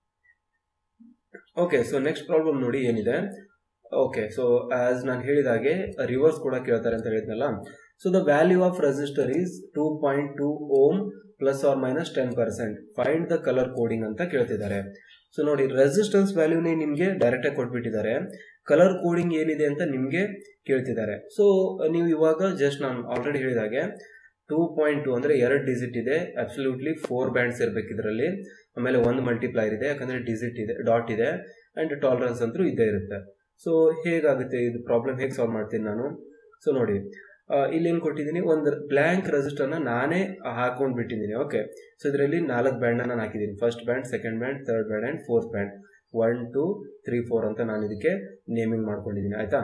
ಓಕೆ ಸೊ ನೆಕ್ಸ್ಟ್ ಪ್ರಾಬ್ಲಮ್ ನೋಡಿ ಏನಿದೆ ಓಕೆ ಸೊ ಆಸ್ ನಾನು ಹೇಳಿದ ಹಾಗೆ ರಿವರ್ಸ್ ಕೂಡ ಕೇಳ್ತಾರೆ ಅಂತ ಹೇಳಿದ್ನಲ್ಲ so the value of resistor is two point two ohm plus or minus ten percent find the colour coding ಅಂತ ಕೇಳ್ತಿದ್ದಾರೆ ಸೊ ನೋಡಿ ರೆಸಿಸ್ಟೆನ್ಸ್ ವ್ಯಾಲ್ಯೂನೇ ನಿಮಗೆ ಡೈರೆಕ್ಟಾಗಿ ಕೊಟ್ಬಿಟ್ಟಿದ್ದಾರೆ ಕಲರ್ ಕೋಡಿಂಗ್ ಏನಿದೆ ಅಂತ ನಿಮಗೆ ಕೇಳ್ತಿದ್ದಾರೆ ಸೊ ನೀವು ಇವಾಗ ಜಸ್ಟ್ ನಾನು ಆಲ್ರೆಡಿ ಹೇಳಿದಾಗೆ ಟೂ ಪಾಯಿಂಟ್ ಟು ಅಂದರೆ ಎರಡು ಡಿಜಿಟ್ ಇದೆ ಅಬ್ಸಲ್ಯೂಟ್ಲಿ ಫೋರ್ ಬ್ಯಾಂಡ್ಸ್ ಇರಬೇಕು ಇದರಲ್ಲಿ ಆಮೇಲೆ ಒಂದು ಮಲ್ಟಿಪ್ಲೈರ್ ಇದೆ ಯಾಕಂದರೆ ಡಿಜಿಟ್ ಇದೆ ಡಾಟ್ ಇದೆ ಆ್ಯಂಡ್ ಟಾಲರೆನ್ಸ್ ಅಂತೂ ಇದ್ದೇ ಇರುತ್ತೆ ಸೊ ಹೇಗಾಗುತ್ತೆ ಇದು ಪ್ರಾಬ್ಲಮ್ ಹೇಗೆ ಸಾಲ್ವ್ ಮಾಡ್ತೀನಿ ನಾನು ಸೊ ನೋಡಿ ಇಲ್ಲೇನು ಕೊಟ್ಟಿದ್ದೀನಿ ಒಂದು ಬ್ಲ್ಯಾಂಕ್ ರೆಸಿಸ್ಟರ್ನ ನಾನೇ ಹಾಕೊಂಡು ಬಿಟ್ಟಿದ್ದೀನಿ ಓಕೆ ಸೊ ಇದರಲ್ಲಿ ನಾಲ್ಕು ಬ್ಯಾಂಡ್ನ ನಾನು ಹಾಕಿದ್ದೀನಿ first band second band third band and fourth band one two three four ಅಂತ ನಾನು ಇದಕ್ಕೆ ನೇಮಿಂಗ್ ಮಾಡ್ಕೊಂಡಿದ್ದೀನಿ ಆಯಿತಾ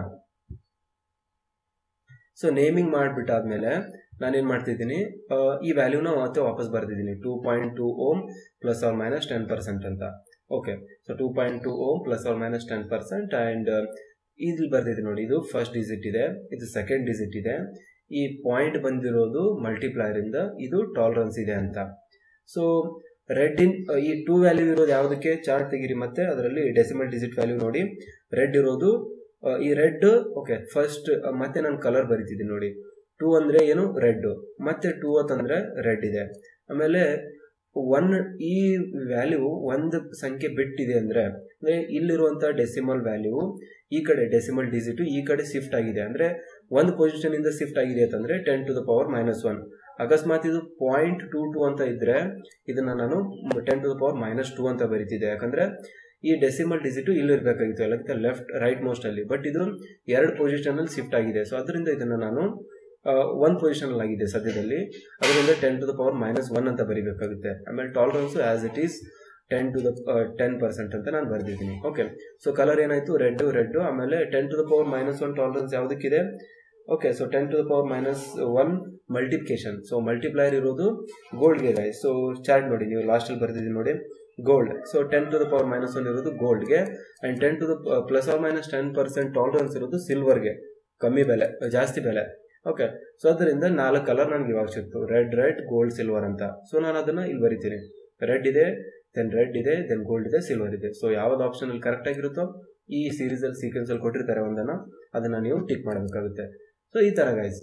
ಸೊ ನೇಮಿಂಗ್ ಮಾಡಿಬಿಟ್ಟಾದ್ಮೇಲೆ ನಾನೇನು ಮಾಡ್ತಿದ್ದೀನಿ ಈ ವ್ಯಾಲ್ಯೂನ ಮತ್ತೆ ವಾಪಸ್ ಬರ್ತಿದ್ದೀನಿ two point two ohm plus or minus ten percent ಅಂತ okay so two point two ohm plus or minus ten percent and ಇಲ್ಲಿ ಬರ್ತಿದೆ ನೋಡಿ ಇದು ಫಸ್ಟ್ ಡಿಜಿಟ್ ಇದೆ ಇದು ಸೆಕೆಂಡ್ ಡಿಜಿಟ್ ಇದೆ ಈ ಪಾಯಿಂಟ್ ಬಂದಿರೋದು ಮಲ್ಟಿಪ್ಲೈರ್ ಇಂದ ಇದು ಟಾಲರೆನ್ಸ್ ಇದೆ ಅಂತ ಸೊ ರೆಡ್ ಇನ್ ಈ ಟೂ ವ್ಯಾಲ್ಯೂ ಇರೋದು ಯಾವುದಕ್ಕೆ ಚಾರ್ಟ್ ತೆಗೀರಿ ಮತ್ತೆ ಅದರಲ್ಲಿ ಡೆಸಿಮಲ್ ಡಿಜಿಟ್ ವ್ಯಾಲ್ಯೂ ನೋಡಿ ರೆಡ್ ಇರೋದು ಈ ರೆಡ್ ಓಕೆ ಫಸ್ಟ್ ಮತ್ತೆ ನಾನು ಕಲರ್ ಬರಿತಿದ್ದೀನಿ ನೋಡಿ ಟೂ ಅಂದರೆ ಏನು ರೆಡ್ ಮತ್ತೆ ಟೂ ಅಂತಂದರೆ ರೆಡ್ ಇದೆ ಆಮೇಲೆ ಒನ್ ಈ ವ್ಯಾಲ್ಯೂ ಒಂದು ಸಂಖ್ಯೆ ಬಿಟ್ಟಿದೆ ಅಂದರೆ ಅಂದರೆ ಇಲ್ಲಿರುವಂಥ ಡೆಸಿಮಲ್ ವ್ಯಾಲ್ಯೂ ಈ ಕಡೆ ಡೆಸಿಮಲ್ ಡಿಜಿಟು ಈ ಕಡೆ ಶಿಫ್ಟ್ ಆಗಿದೆ ಅಂದರೆ ಒಂದು ಪೊಸಿಷನಿಂದ ಶಿಫ್ಟ್ ಆಗಿದೆ ಅಂತಂದರೆ ten to the power minus one ಅಕಸ್ಮಾತ್ ಇದು ಪಾಯಿಂಟ್ ಟೂ ಟು ಅಂತ ಇದ್ದರೆ ಇದನ್ನು ನಾನು ten to the power minus two ಅಂತ ಬರಿತಿದ್ದೆ ಯಾಕಂದರೆ ಈ ಡೆಸಿಮಲ್ ಡಿಜಿಟು ಇಲ್ಲಿರಬೇಕಾಗಿತ್ತು ಎಲ್ಲಕ್ಕಿಂತ ಲೆಫ್ಟ್ ರೈಟ್ ಮೋಸ್ಟಲ್ಲಿ ಬಟ್ ಇದು ಎರಡು ಪೊಸಿಷನಲ್ಲಿ ಶಿಫ್ಟ್ ಆಗಿದೆ ಸೊ ಅದರಿಂದ ಇದನ್ನು ನಾನು ಒನ್ ಪೊಸಿಷನಲ್ಲಿ ಆಗಿದೆ ಸದ್ಯದಲ್ಲಿ ಅದರಿಂದ ten to the power minus one ಅಂತ ಬರಿಬೇಕಾಗುತ್ತೆ ಆಮೇಲೆ tolerance as it is ten to the ten percent ಅಂತ ನಾನು ಬರೆದಿದ್ದೀನಿ ಓಕೆ ಸೊ ಕಲರ್ ಏನಾಯಿತು ರೆಡ್ ರೆಡ್ ಆಮೇಲೆ ten to the power minus one tolerance ಯಾವುದಕ್ಕಿದೆ okay so ten to the power minus one multiplication so multiplier ಇರೋದು ಗೋಲ್ಡ್ಗೆ guys so chart ನೋಡಿ ನೀವು ಲಾಸ್ಟಲ್ಲಿ ಬರ್ತಿದ್ದೀನಿ ನೋಡಿ gold so ten to the power minus one ಇರೋದು ಗೋಲ್ಡ್ಗೆ and ten to the plus or minus ten percent tolerance ಇರೋದು ಸಿಲ್ವರ್ಗೆ ಕಮ್ಮಿ ಬೆಲೆ ಜಾಸ್ತಿ ಬೆಲೆ ಓಕೆ ಸೊ ಅದರಿಂದ ನಾಲ್ಕು ಕಲರ್ ನನಗೆ ಇವಾಗ ಸಿಕ್ತು ರೆಡ್ ರೆಡ್ ಗೋಲ್ಡ್ ಸಿಲ್ವರ್ ಅಂತ ಸೊ ನಾನು ಅದನ್ನು ಇಲ್ಲಿ ಬರಿತೀನಿ ರೆಡ್ ಇದೆ ದೆನ್ ರೆಡ್ ಇದೆ ದೆನ್ ಗೋಲ್ಡ್ ಇದೆ ಸಿಲ್ವರ್ ಇದೆ ಸೊ ಯಾವ್ದು ಆಪ್ಷನಲ್ಲಿ ಕರೆಕ್ಟ್ ಆಗಿರುತ್ತೋ ಈ ಸೀರೀಸಲ್ಲಿ ಸೀಕ್ವೆನ್ಸಲ್ಲಿ ಕೊಟ್ಟಿರ್ತಾರೆ ಒಂದನ್ನು ಅದನ್ನು ನೀವು ಟಿಕ್ ಮಾಡಬೇಕಾಗುತ್ತೆ ಸೊ ಈ ಥರ ಗೈಸ್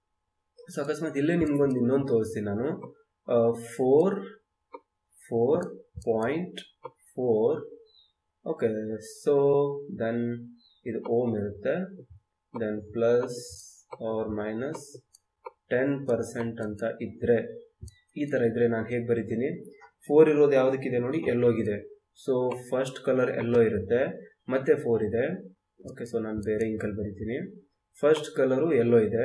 ಸೊ ಅಕಸ್ಮಾತ್ ಇಲ್ಲೇ ನಿಮ್ಗೊಂದು ಇನ್ನೊಂದು ತೋರಿಸ್ತೀನಿ ನಾನು four four point four okay so then ಇದು ಓಮ್ ಇರುತ್ತೆ then plus or minus ten percent ಅಂತ ಇದ್ದರೆ ಈ ಥರ ಇದ್ದರೆ ನಾನು ಹೇಗೆ ಬರಿತೀನಿ ಫೋರ್ ಇರೋದು ಯಾವುದಕ್ಕಿದೆ ನೋಡಿ ಎಲ್ಲೋಗಿದೆ ಸೊ ಫಸ್ಟ್ ಕಲರ್ ಎಲ್ಲೋ ಇರುತ್ತೆ ಮತ್ತೆ ಫೋರ್ ಇದೆ ಓಕೆ ಸೊ ನಾನು ಬೇರೆ ಇಂಕಲ್ಲಿ ಬರಿತೀನಿ ಫಸ್ಟ್ ಕಲರು ಎಲ್ಲೋ ಇದೆ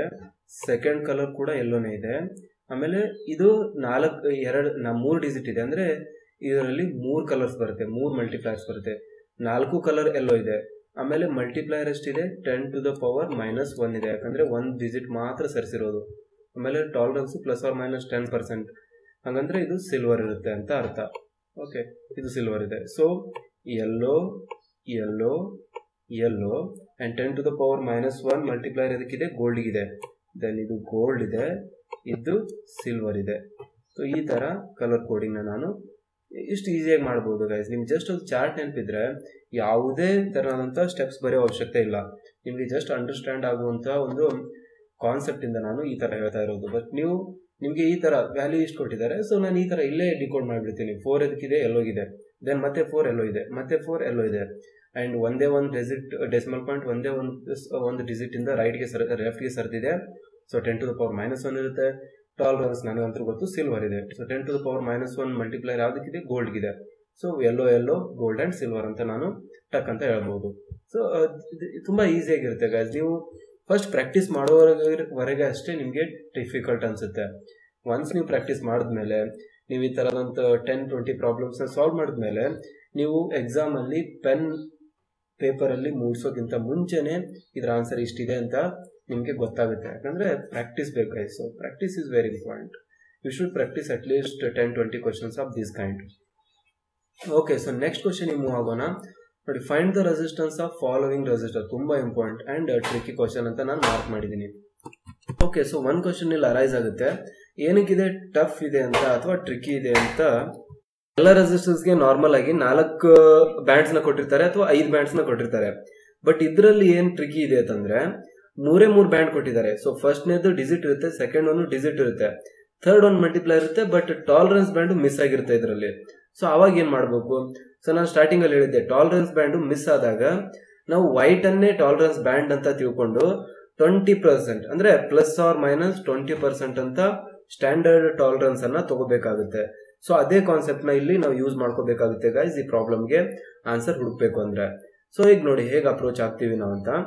ಸೆಕೆಂಡ್ ಕಲರ್ ಕೂಡ ಎಲ್ಲೋನೇ ಇದೆ ಆಮೇಲೆ ಇದು ನಾಲ್ಕು ಎರಡು ನಾ ಮೂರು ಡಿಜಿಟ್ ಇದೆ ಅಂದರೆ ಇದರಲ್ಲಿ ಮೂರು ಕಲರ್ಸ್ ಬರುತ್ತೆ ಮೂರು ಮಲ್ಟಿಪ್ಲೈರ್ಸ್ ಬರುತ್ತೆ ನಾಲ್ಕು ಕಲರ್ ಎಲ್ಲೋ ಇದೆ ಆಮೇಲೆ ಮಲ್ಟಿಪ್ಲೈಯರ್ ಎಷ್ಟಿದೆ ten to the power minus one ಇದೆ ಯಾಕಂದರೆ ಒಂದು ಡಿಜಿಟ್ ಮಾತ್ರ ಸರಿಸಿರೋದು ಆಮೇಲೆ tolerance plus or minus ten percent ಹಾಗಂದ್ರೆ ಇದು ಸಿಲ್ವರ್ ಇರುತ್ತೆ ಅಂತ ಅರ್ಥ ಓಕೆ ಇದು ಸಿಲ್ವರ್ ಇದೆ so yellow yellow yellow and ten to the power minus one multiplier ಇದಕ್ಕಿದೆ ಗೋಲ್ಡಿಗಿದೆ ದೆನ್ ಇದು ಗೋಲ್ಡ್ ಇದೆ ಇದು ಸಿಲ್ವರ್ ಇದೆ ಸೊ ಈ ಥರ ಕಲರ್ ಕೋಡಿಂಗ್ನ ನಾನು ಇಷ್ಟು ಈಸಿಯಾಗಿ ಮಾಡ್ಬೋದು ಗೈಸ್ ನಿಮ್ಗೆ ಜಸ್ಟ್ ಒಂದು ಚಾರ್ಟ್ ನೆನಪಿದ್ರೆ ಯಾವುದೇ ಥರದಂಥ ಸ್ಟೆಪ್ಸ್ ಬರೆಯೋ ಅವಶ್ಯಕತೆ ಇಲ್ಲ ನಿಮಗೆ ಜಸ್ಟ್ ಅಂಡರ್ಸ್ಟ್ಯಾಂಡ್ ಆಗುವಂಥ ಒಂದು ಕಾನ್ಸೆಪ್ಟಿಂದ ನಾನು ಈ ಥರ ಹೇಳ್ತಾ ಇರೋದು ಬಟ್ ನೀವು ನಿಮಗೆ ಈ ಥರ ವ್ಯಾಲ್ಯೂ ಇಷ್ಟು ಕೊಟ್ಟಿದ್ದಾರೆ ಸೊ ನಾನು ಈ ಥರ ಇಲ್ಲೇ ಡಿಕೋಡ್ ಮಾಡಿಬಿಡ್ತೀನಿ ಫೋರ್ ಎದಕ್ಕಿದೆ ಎಲ್ಲೋಗಿದೆ ದೆನ್ ಮತ್ತೆ ಫೋರ್ ಎಲ್ಲೋ ಇದೆ ಮತ್ತೆ ಫೋರ್ ಎಲ್ಲೋ ಇದೆ ಆ್ಯಂಡ್ ಒಂದೇ ಒಂದು ಡೆಸಿಟ್ ಡೆಸಿಮಲ್ ಪಾಯಿಂಟ್ ಒಂದೇ ಒಂದು ಒಂದು ಡಿಜಿಟಿಂದ ರೈಟ್ಗೆ ಸರ್ ಲೆಫ್ಟ್ಗೆ ಸರ್ದಿದೆ so ten to the power minus one ಇರುತ್ತೆ ಟಾಲರೆನ್ಸ್ ನನಗಂತೂ ಗೊತ್ತು ಸಿಲ್ವರ್ ಇದೆ so ten to the power minus one multiplier ಯಾವುದಕ್ಕಿದೆ ಗೋಲ್ಡ್ಗಿದೆ so yellow yellow gold and silver ಅಂತ ನಾನು ಟಕ್ ಅಂತ ಹೇಳ್ಬೋದು ಸೊ ತುಂಬ ಈಸಿಯಾಗಿರುತ್ತೆ ಗೈಸ್ ನೀವು ಫಸ್ಟ್ ಪ್ರಾಕ್ಟೀಸ್ ಮಾಡೋವರೆಗೆ ಅಷ್ಟೇ ನಿಮಗೆ ಡಿಫಿಕಲ್ಟ್ ಅನಿಸುತ್ತೆ ಒನ್ಸ್ ನೀವು ಪ್ರಾಕ್ಟೀಸ್ ಮಾಡಿದ್ಮೇಲೆ ನೀವು ಈ ಥರದಂಥ ಟೆನ್ ಟ್ವೆಂಟಿ ಪ್ರಾಬ್ಲಮ್ಸ್ನ ಸಾಲ್ವ್ ಮಾಡಿದ್ಮೇಲೆ ನೀವು ಎಕ್ಸಾಮಲ್ಲಿ ಪೆನ್ ಪೇಪರಲ್ಲಿ ಮೂಡಿಸೋಕ್ಕಿಂತ ಮುಂಚೆನೇ ಇದರ ಆನ್ಸರ್ ಇಷ್ಟಿದೆ ಅಂತ ನಿಮಗೆ ಗೊತ್ತಾಗುತ್ತೆ ಯಾಕಂದರೆ ಪ್ರಾಕ್ಟೀಸ್ ಬೇಕಾಯ್ತು so practice is very important you should practice at least ten twenty questions of this kind okay so next question move ಆಗೋಣ ನೋಡಿ find the resistance of following resistor ತುಂಬ ಇಂಪಾರ್ಟೆಂಟ್ ಆ್ಯಂಡ್ ಟ್ರಿಕ್ಕಿ ಕ್ವಶನ್ ಅಂತ ನಾನು mark ಮಾಡಿದ್ದೀನಿ okay so one question ಇಲ್ಲಿ arise ಆಗುತ್ತೆ ಏನಕ್ಕಿದೆ tough ಇದೆ ಅಂತ ಅಥವಾ ಟ್ರಿಕ್ಕಿ ಇದೆ ಅಂತ ಎಲ್ಲ ರೆಸಿಸ್ಟೆನ್ಸ್ಗೆ ನಾರ್ಮಲ್ ಆಗಿ ನಾಲ್ಕು ಬ್ಯಾಂಡ್ಸ್ನ ಕೊಟ್ಟಿರ್ತಾರೆ ಅಥವಾ ಐದು ಬ್ಯಾಂಡ್ಸ್ನ ಕೊಟ್ಟಿರ್ತಾರೆ ಬಟ್ ಇದರಲ್ಲಿ ಏನು ಟ್ರಿಕ್ಕಿ ಇದೆ ಅಂತಂದ್ರೆ ಮೂರೇ ಮೂರು ಬ್ಯಾಂಡ್ ಕೊಟ್ಟಿದ್ದಾರೆ ಸೊ ಫಸ್ಟ್ನೇದು ಡಿಜಿಟ್ ಇರುತ್ತೆ ಸೆಕೆಂಡ್ ಒಂದು ಡಿಜಿಟ್ ಇರುತ್ತೆ ಥರ್ಡ್ ಒಂದು ಮಲ್ಟಿಪ್ಲೈ ಇರುತ್ತೆ ಬಟ್ ಟಾಲರೆನ್ಸ್ ಬ್ಯಾಂಡ್ ಮಿಸ್ ಆಗಿರುತ್ತೆ ಇದರಲ್ಲಿ ಸೊ ಅವಾಗ ಏನು ಮಾಡಬೇಕು ಸೊ ನಾನು ಸ್ಟಾರ್ಟಿಂಗಲ್ಲಿ ಹೇಳಿದ್ದೆ ಟಾಲರೆನ್ಸ್ ಬ್ಯಾಂಡು ಮಿಸ್ ಆದಾಗ ನಾವು ವೈಟ್ ಅನ್ನೇ ಟಾಲರೆನ್ಸ್ ಬ್ಯಾಂಡ್ ಅಂತ ತಿಳ್ಕೊಂಡು ಟ್ವೆಂಟಿ ಪರ್ಸೆಂಟ್ ಅಂದ್ರೆ plus or minus twenty percent ಅಂತ ಸ್ಟ್ಯಾಂಡರ್ಡ್ ಟಾಲರೆನ್ಸ್ ಅನ್ನ ತಗೋಬೇಕಾಗುತ್ತೆ ಸೊ ಅದೇ ಕಾನ್ಸೆಪ್ಟ್ ನ ಇಲ್ಲಿ ನಾವು ಯೂಸ್ ಮಾಡ್ಕೋಬೇಕಾಗುತ್ತೆ ಗೈಸ್ ಈ ಪ್ರಾಬ್ಲಮ್ಗೆ ಆನ್ಸರ್ ಹುಡುಕ್ಬೇಕು ಅಂದ್ರೆ ಸೊ ಈಗ ನೋಡಿ ಹೇಗೆ ಅಪ್ರೋಚ್ ಆಗ್ತೀವಿ ನಾವು ಅಂತ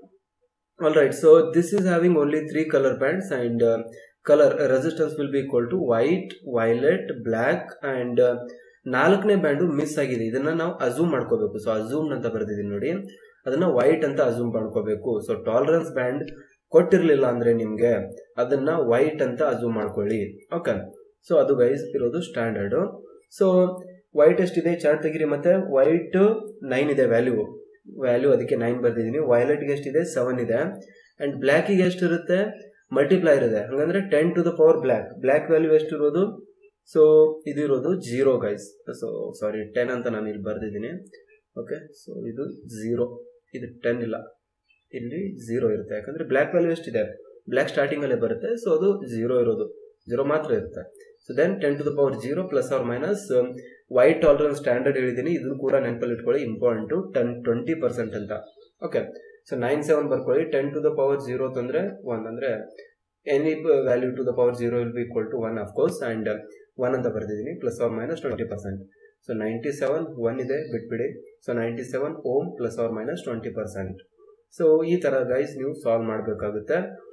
all right so this is having only three colour bands and colour resistance will be equal to white violet black and ನಾಲ್ಕನೇ ಬ್ಯಾಂಡು ಮಿಸ್ ಆಗಿದೆ ಇದನ್ನ ನಾವು ಅಝೂಮ್ ಮಾಡ್ಕೋಬೇಕು ಸೊ ಅಝೂಮ್ ಅಂತ ಬರ್ದಿದ್ದೀನಿ ನೋಡಿ ಅದನ್ನ ವೈಟ್ ಅಂತ ಅಝೂಮ್ ಮಾಡ್ಕೋಬೇಕು ಸೊ ಟಾಲರೆನ್ಸ್ ಬ್ಯಾಂಡ್ ಕೊಟ್ಟಿರ್ಲಿಲ್ಲ ಅಂದ್ರೆ ನಿಮ್ಗೆ ಅದನ್ನ ವೈಟ್ ಅಂತ ಅಝೂಮ್ ಮಾಡ್ಕೊಳ್ಳಿ ಓಕೆ ಸೊ ಅದು ಗೈಸ್ ಇರೋದು ಸ್ಟ್ಯಾಂಡರ್ಡ್ ಸೊ ವೈಟ್ ಎಷ್ಟಿದೆ ಚಾರ್ಟ್ ತೆಗಿರಿ ಮತ್ತೆ ವೈಟ್ ನೈನ್ ಇದೆ ವ್ಯಾಲ್ಯೂ ವ್ಯಾಲ್ಯೂ ಅದಕ್ಕೆ ನೈನ್ ಬರ್ದಿದ್ದೀನಿ ವೈಲೆಟ್ಗೆ ಎಷ್ಟಿದೆ ಸೆವೆನ್ ಇದೆ ಅಂಡ್ ಬ್ಲ್ಯಾಕಿಗೆ ಎಷ್ಟಿರುತ್ತೆ ಮಲ್ಟಿಪ್ಲೈರ್ ಇದೆ ಹಂಗಂದ್ರೆ ten to the power black black value ಎಷ್ಟಿರೋದು ಸೊ ಇದು ಇರೋದು zero guys so sorry ten ಅಂತ ನಾನು ಇಲ್ಲಿ ಬರ್ದಿದ್ದೀನಿ ಓಕೆ ಸೊ ಇದು ಝೀರೋ ಇದು ಟೆನ್ ಇಲ್ಲ ಇಲ್ಲಿ ಝೀರೋ ಇರುತ್ತೆ ಯಾಕಂದ್ರೆ ಬ್ಲ್ಯಾಕ್ ವ್ಯಾಲ್ಯೂ ಎಷ್ಟಿದೆ ಬ್ಲ್ಯಾಕ್ ಸ್ಟಾರ್ಟಿಂಗ್ ಅಲ್ಲೇ ಬರುತ್ತೆ ಸೊ ಅದು ಝೀರೋ ಇರೋದು ಝೀರೋ ಮಾತ್ರ ಇರುತ್ತೆ so then ten to the power zero plus or minus white tolerance standard ಹೇಳಿದ್ದೀನಿ ಇದನ್ನು ಕೂಡ ನೆನಪಲ್ಲಿ ಇಟ್ಕೊಳ್ಳಿ ಇಂಪಾರ್ಟೆಂಟು ಟೆನ್ ಟ್ವೆಂಟಿ ಪರ್ಸೆಂಟ್ ಅಂತ ಓಕೆ ಸೊ ನೈನ್ ಸೆವೆನ್ ಬರ್ಕೊಳ್ಳಿ ten to the power zero ತಂದರೆ ಒನ್ ಅಂದರೆ any value to the power zero will be equal to one of course and one ಅಂತ ಬರ್ದಿದ್ದೀನಿ plus or minus twenty percent so ninety seven one ಇದೆ ಬಿಟ್ಬಿಡಿ so ninety seven ohm plus or minus twenty percent so ಈ ಥರ guys ನೀವು solve ಮಾಡಬೇಕಾಗುತ್ತೆ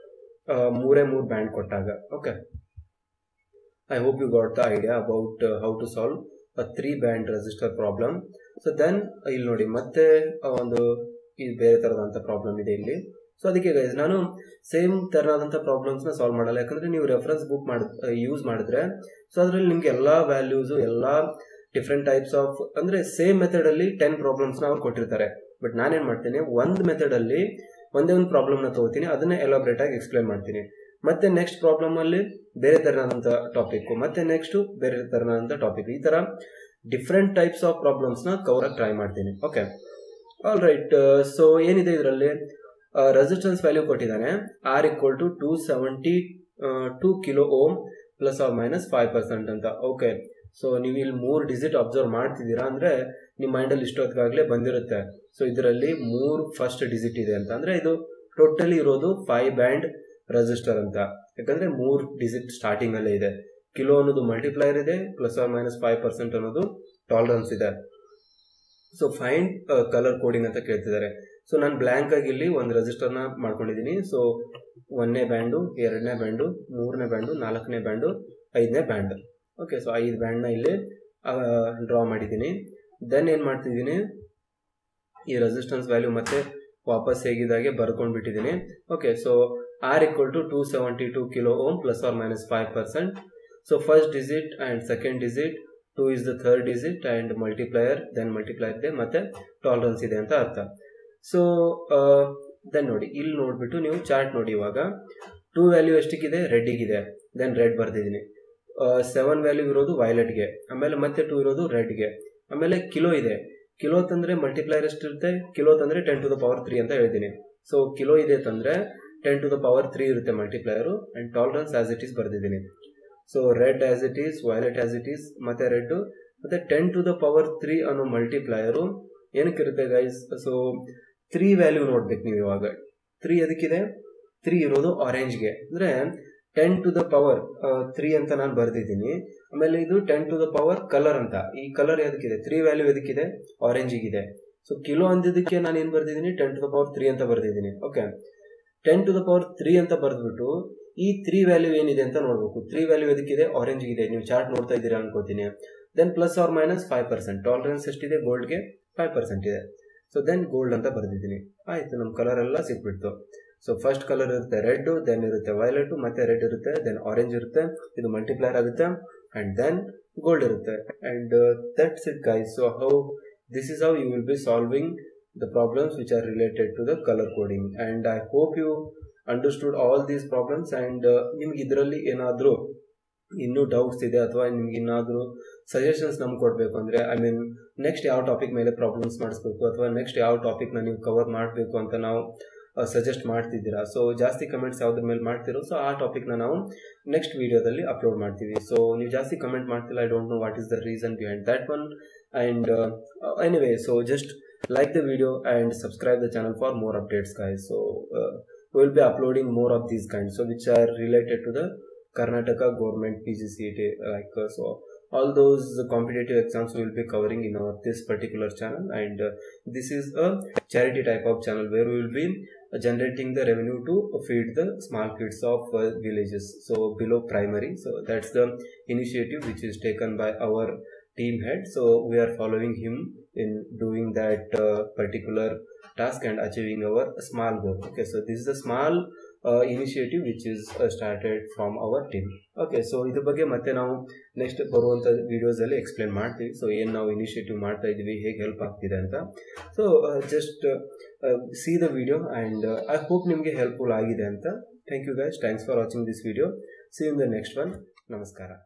ಮೂರೇ ಮೂರು ಬ್ಯಾಂಡ್ ಕೊಟ್ಟಾಗ okay I hope you got the idea about how to solve a three band resistor problem so then ಇಲ್ಲಿ ನೋಡಿ ಮತ್ತೆ ಒಂದು ಈ ಬೇರೆ ಥರದಂಥ ಪ್ರಾಬ್ಲಮ್ ಇದೆ ಇಲ್ಲಿ ಸೊ ಅದಕ್ಕೆ ಗೈಸ್ ನಾನು ಸೇಮ್ ಥರನಾದಂಥ ಪ್ರಾಬ್ಲಮ್ಸ್ನ ಸಾಲ್ವ್ ಮಾಡಲ್ಲ ಯಾಕಂದರೆ ನೀವು ರೆಫರೆನ್ಸ್ ಬುಕ್ ಮಾಡಿ ಯೂಸ್ ಮಾಡಿದ್ರೆ ಸೊ ಅದರಲ್ಲಿ ನಿಮ್ಗೆ ಎಲ್ಲ ವ್ಯಾಲ್ಯೂಸು ಎಲ್ಲ ಡಿಫ್ರೆಂಟ್ ಟೈಪ್ಸ್ ಆಫ್ ಅಂದರೆ ಸೇಮ್ ಮೆಥಡಲ್ಲಿ ಟೆನ್ ಪ್ರಾಬ್ಲಮ್ಸ್ನ ಅವ್ರು ಕೊಟ್ಟಿರ್ತಾರೆ ಬಟ್ ನಾನೇನು ಮಾಡ್ತೀನಿ ಒಂದು ಮೆಥಡಲ್ಲಿ ಒಂದೇ ಒಂದು ಪ್ರಾಬ್ಲಮ್ನ ತಗೋತೀನಿ ಅದನ್ನೇ ಎಲಾಬ್ರೇಟ್ ಆಗಿ ಎಕ್ಸ್ಪ್ಲೈನ್ ಮಾಡ್ತೀನಿ ಮತ್ತೆ ನೆಕ್ಸ್ಟ್ ಪ್ರಾಬ್ಲಮಲ್ಲಿ ಬೇರೆ ಥರನಾದಂಥ ಟಾಪಿಕ್ಕು ಮತ್ತೆ ನೆಕ್ಸ್ಟು ಬೇರೆ ಥರನಾದಂಥ ಟಾಪಿಕ್ ಈ ಥರ ಡಿಫ್ರೆಂಟ್ ಟೈಪ್ಸ್ ಆಫ್ ಪ್ರಾಬ್ಲಮ್ಸ್ನ ಕವರ್ ಟ್ರೈ ಮಾಡ್ತೀನಿ ಓಕೆ ಆಲ್ ರೈಟ್ ಸೊ ಏನಿದೆ ಇದರಲ್ಲಿ ರೆಸಿಸ್ಟೆನ್ಸ್ ವ್ಯಾಲ್ಯೂ ಕೊಟ್ಟಿದ್ದಾನೆ R equal to two seventy two kilo ohm plus or minus five percent ಅಂತ ಓಕೆ ಸೊ ನೀವು ಇಲ್ಲಿ ಮೂರು ಡಿಜಿಟ್ ಅಬ್ಸರ್ವ್ ಮಾಡ್ತಿದ್ದೀರಾ ಅಂದರೆ ನಿಮ್ಮ ಮೈಂಡಲ್ಲಿ ಇಷ್ಟೊತ್ತಿಗಾಗಲೇ ಬಂದಿರುತ್ತೆ ಸೊ ಇದರಲ್ಲಿ ಮೂರು ಫಸ್ಟ್ ಡಿಜಿಟ್ ಇದೆ ಅಂತ ಅಂದರೆ ಇದು ಟೋಟಲಿ ಇರೋದು ಫೈವ್ ಬ್ಯಾಂಡ್ ರೆಸಿಸ್ಟರ್ ಅಂತ ಯಾಕಂದರೆ ಮೂರು ಡಿಜಿಟ್ ಸ್ಟಾರ್ಟಿಂಗಲ್ಲೇ ಇದೆ ಕಿಲೋ ಅನ್ನೋದು ಮಲ್ಟಿಪ್ಲೈರ್ ಇದೆ plus or minus five percent ಅನ್ನೋದು ಟಾಲರೆನ್ಸ್ ಇದೆ ಸೊ ಫೈಂಡ್ ಕಲರ್ ಕೋಡಿಂಗ್ ಅಂತ ಕೇಳ್ತಿದ್ದಾರೆ ಸೊ ನಾನು ಬ್ಲ್ಯಾಂಕ್ ಆಗಿ ಇಲ್ಲಿ ಒಂದು ರೆಜಿಸ್ಟರ್ನ ಮಾಡ್ಕೊಂಡಿದ್ದೀನಿ ಸೊ ಒಂದನೇ ಬ್ಯಾಂಡು ಎರಡನೇ ಬ್ಯಾಂಡು ಮೂರನೇ ಬ್ಯಾಂಡು ನಾಲ್ಕನೇ ಬ್ಯಾಂಡು ಐದನೇ ಬ್ಯಾಂಡ್ ಓಕೆ ಸೊ ಐದು ಬ್ಯಾಂಡ್ನ ಇಲ್ಲಿ ಡ್ರಾ ಮಾಡಿದ್ದೀನಿ ದೆನ್ ಏನು ಮಾಡ್ತಿದ್ದೀನಿ ಈ ರೆಸಿಸ್ಟೆನ್ಸ್ ವ್ಯಾಲ್ಯೂ ಮತ್ತೆ ವಾಪಸ್ ಹೇಗಿದ್ದಾಗೆ ಬರ್ಕೊಂಡು ಬಿಟ್ಟಿದ್ದೀನಿ okay so R equal to two seventy two kilo ohm plus or minus five percent so first digit and second digit two is the third digit and multiplier then multiplier ಇದೆ ಮತ್ತು tolerance ಇದೆ ಅಂತ ಅರ್ಥ so then ನೋಡಿ ಇಲ್ಲಿ ನೋಡಿಬಿಟ್ಟು ನೀವು chart ನೋಡಿ ಇವಾಗ ಟೂ ವ್ಯಾಲ್ಯೂ ಎಷ್ಟಕ್ಕಿದೆ ರೆಡ್ಡಿಗಿದೆ ದೆನ್ ರೆಡ್ ಬರ್ತಿದ್ದೀನಿ ಸೆವೆನ್ ವ್ಯಾಲ್ಯೂ ಇರೋದು ವೈಲೆಟ್ಗೆ ಆಮೇಲೆ ಮತ್ತೆ ಟೂ ಇರೋದು ರೆಡ್ಗೆ ಆಮೇಲೆ ಕಿಲೋ ಇದೆ ಕಿಲೋ ತಂದರೆ ಮಲ್ಟಿಪ್ಲೈರ್ ಎಷ್ಟಿರುತ್ತೆ ಕಿಲೋ ತಂದರೆ ten to the power three ಅಂತ ಹೇಳ್ತೀನಿ ಸೊ ಕಿಲೋ ಇದೆ ತಂದರೆ ten to the power three ಇರುತ್ತೆ multiplier and tolerance as it is ಬರ್ದಿದ್ದೀನಿ so red as it is violet as it is ಮತ್ತು ರೆಡ್ಡು ಮತ್ತು ten to the power three ಅನ್ನೋ multiplier ಏನಕ್ಕಿರುತ್ತೆ ಗೈಸ್ ಸೊ ತ್ರೀ ವ್ಯಾಲ್ಯೂ ನೋಡ್ಬೇಕು ನೀವು ಇವಾಗ three ಅದಕ್ಕಿದೆ ತ್ರೀ ಇರೋದು ಆರೆಂಜ್ಗೆ ಅಂದರೆ ten to the power three ಅಂತ ನಾನು ಬರೆದಿದ್ದೀನಿ ಆಮೇಲೆ ಇದು ten to the power colour ಅಂತ ಈ ಕಲರ್ ಎದಕ್ಕಿದೆ ತ್ರೀ ವ್ಯಾಲ್ಯೂ ಎದಕ್ಕಿದೆ ಆರೆಂಜಿಗಿದೆ ಸೊ ಕಿಲೋ ಅಂದಿದ್ದಕ್ಕೆ ನಾನು ಏನು ಬರ್ದಿದ್ದೀನಿ ten to the power three ಅಂತ ಬರ್ದಿದ್ದೀನಿ okay ten to the power three ಅಂತ ಬರೆದ್ಬಿಟ್ಟು ಈ ತ್ರೀ ವ್ಯಾಲ್ಯೂ ಏನಿದೆ ಅಂತ ನೋಡಬೇಕು ತ್ರೀ ವ್ಯಾಲ್ಯೂ ಎದಕ್ಕಿದೆ ಆರೆಂಜ್ ಇದೆ ನೀವು ಚಾರ್ಟ್ ನೋಡ್ತಾ ಇದ್ದೀರಾ ಅನ್ಕೋತೀನಿ then plus or minus five percent tolerance ಎಷ್ಟಿದೆ ಗೋಲ್ಡ್ಗೆ ಫೈವ್ ಪರ್ಸೆಂಟ್ ಇದೆ ಸೊ ದೆನ್ ಗೋಲ್ಡ್ ಅಂತ ಬರೆದಿದ್ದೀನಿ ಆಯಿತು ನಮ್ಮ ಕಲರ್ ಎಲ್ಲ ಸಿಕ್ಬಿಡ್ತು ಸೊ ಫಸ್ಟ್ ಕಲರ್ ಇರುತ್ತೆ ರೆಡ್ ದೆನ್ ಇರುತ್ತೆ ವೈಲೆಟ್ ಮತ್ತೆ ರೆಡ್ ಇರುತ್ತೆ ದೆನ್ ಆರೆಂಜ್ ಇರುತ್ತೆ ಇದು ಮಲ್ಟಿಪ್ಲೈರ್ ಆಗುತ್ತೆ ಆ್ಯಂಡ್ ದೆನ್ ಗೋಲ್ಡ್ ಇರುತ್ತೆ and that's it guys so how this is how you will be solving the problems which are related to the color coding and i hope you understood all these problems and uh, ನಿಮ್ಗೆ ಇದರಲ್ಲಿ ಏನಾದರೂ ಇನ್ನೂ doubts ಇದೆ ಅಥವಾ ನಿಮ್ಗೆ ಏನಾದರೂ suggestions ನಮ್ಗೆ ಕೊಡಬೇಕು ಅಂದರೆ ಐ ಮೀನ್ ನೆಕ್ಸ್ಟ್ ಯಾವ ಟಾಪಿಕ್ ಮೇಲೆ ಪ್ರಾಬ್ಲಮ್ಸ್ ಮಾಡಿಸ್ಬೇಕು ಅಥವಾ ನೆಕ್ಸ್ಟ್ ಯಾವ ಟಾಪಿಕ್ನ ನೀವು ಕವರ್ ಮಾಡಬೇಕು ಅಂತ ನಾವು ಸಜೆಸ್ಟ್ ಮಾಡ್ತಿದ್ದೀರಾ ಸೊ ಜಾಸ್ತಿ ಕಮೆಂಟ್ಸ್ ಯಾವುದ್ರ ಮೇಲೆ ಮಾಡ್ತಿರೋ ಸೊ ಆ ಟಾಪಿಕ್ನ ನಾವು ನೆಕ್ಸ್ಟ್ ವೀಡಿಯೋದಲ್ಲಿ ಅಪ್ಲೋಡ್ ಮಾಡ್ತೀವಿ ಸೊ ನೀವು ಜಾಸ್ತಿ ಕಮೆಂಟ್ ಮಾಡ್ತಿಲ್ಲ I don't know what is the reason behind that one and anyway so just like the video and subscribe the channel for more updates guys so uh, we will be uploading more of these kinds so which are related to the karnataka government pgcat like uh, so all those competitive exams we will be covering in our this particular channel and uh, this is a charity type of channel where we will be generating the revenue to feed the small kids of uh, villages so below primary so that's the initiative which is taken by our team head so we are following him in doing that uh, particular task and achieving our small goal okay so this is a small uh, initiative which is uh, started from our team okay so ಇದ್ರ ಬಗ್ಗೆ ಮತ್ತೆ ನಾವು next ಬರುವಂಥ ವಿಡಿಯೋಸಲ್ಲಿ explain ಮಾಡ್ತೀವಿ so ಏನು ನಾವು initiative ಮಾಡ್ತಾ ಇದ್ದೀವಿ ಹೇಗೆ ಹೆಲ್ಪ್ ಆಗ್ತಿದೆ ಅಂತ so just see the video and I hope ನಿಮಗೆ ಹೆಲ್ಪ್ಫುಲ್ ಆಗಿದೆ ಅಂತ thank you guys thanks for watching this video see in the next one ನಮಸ್ಕಾರ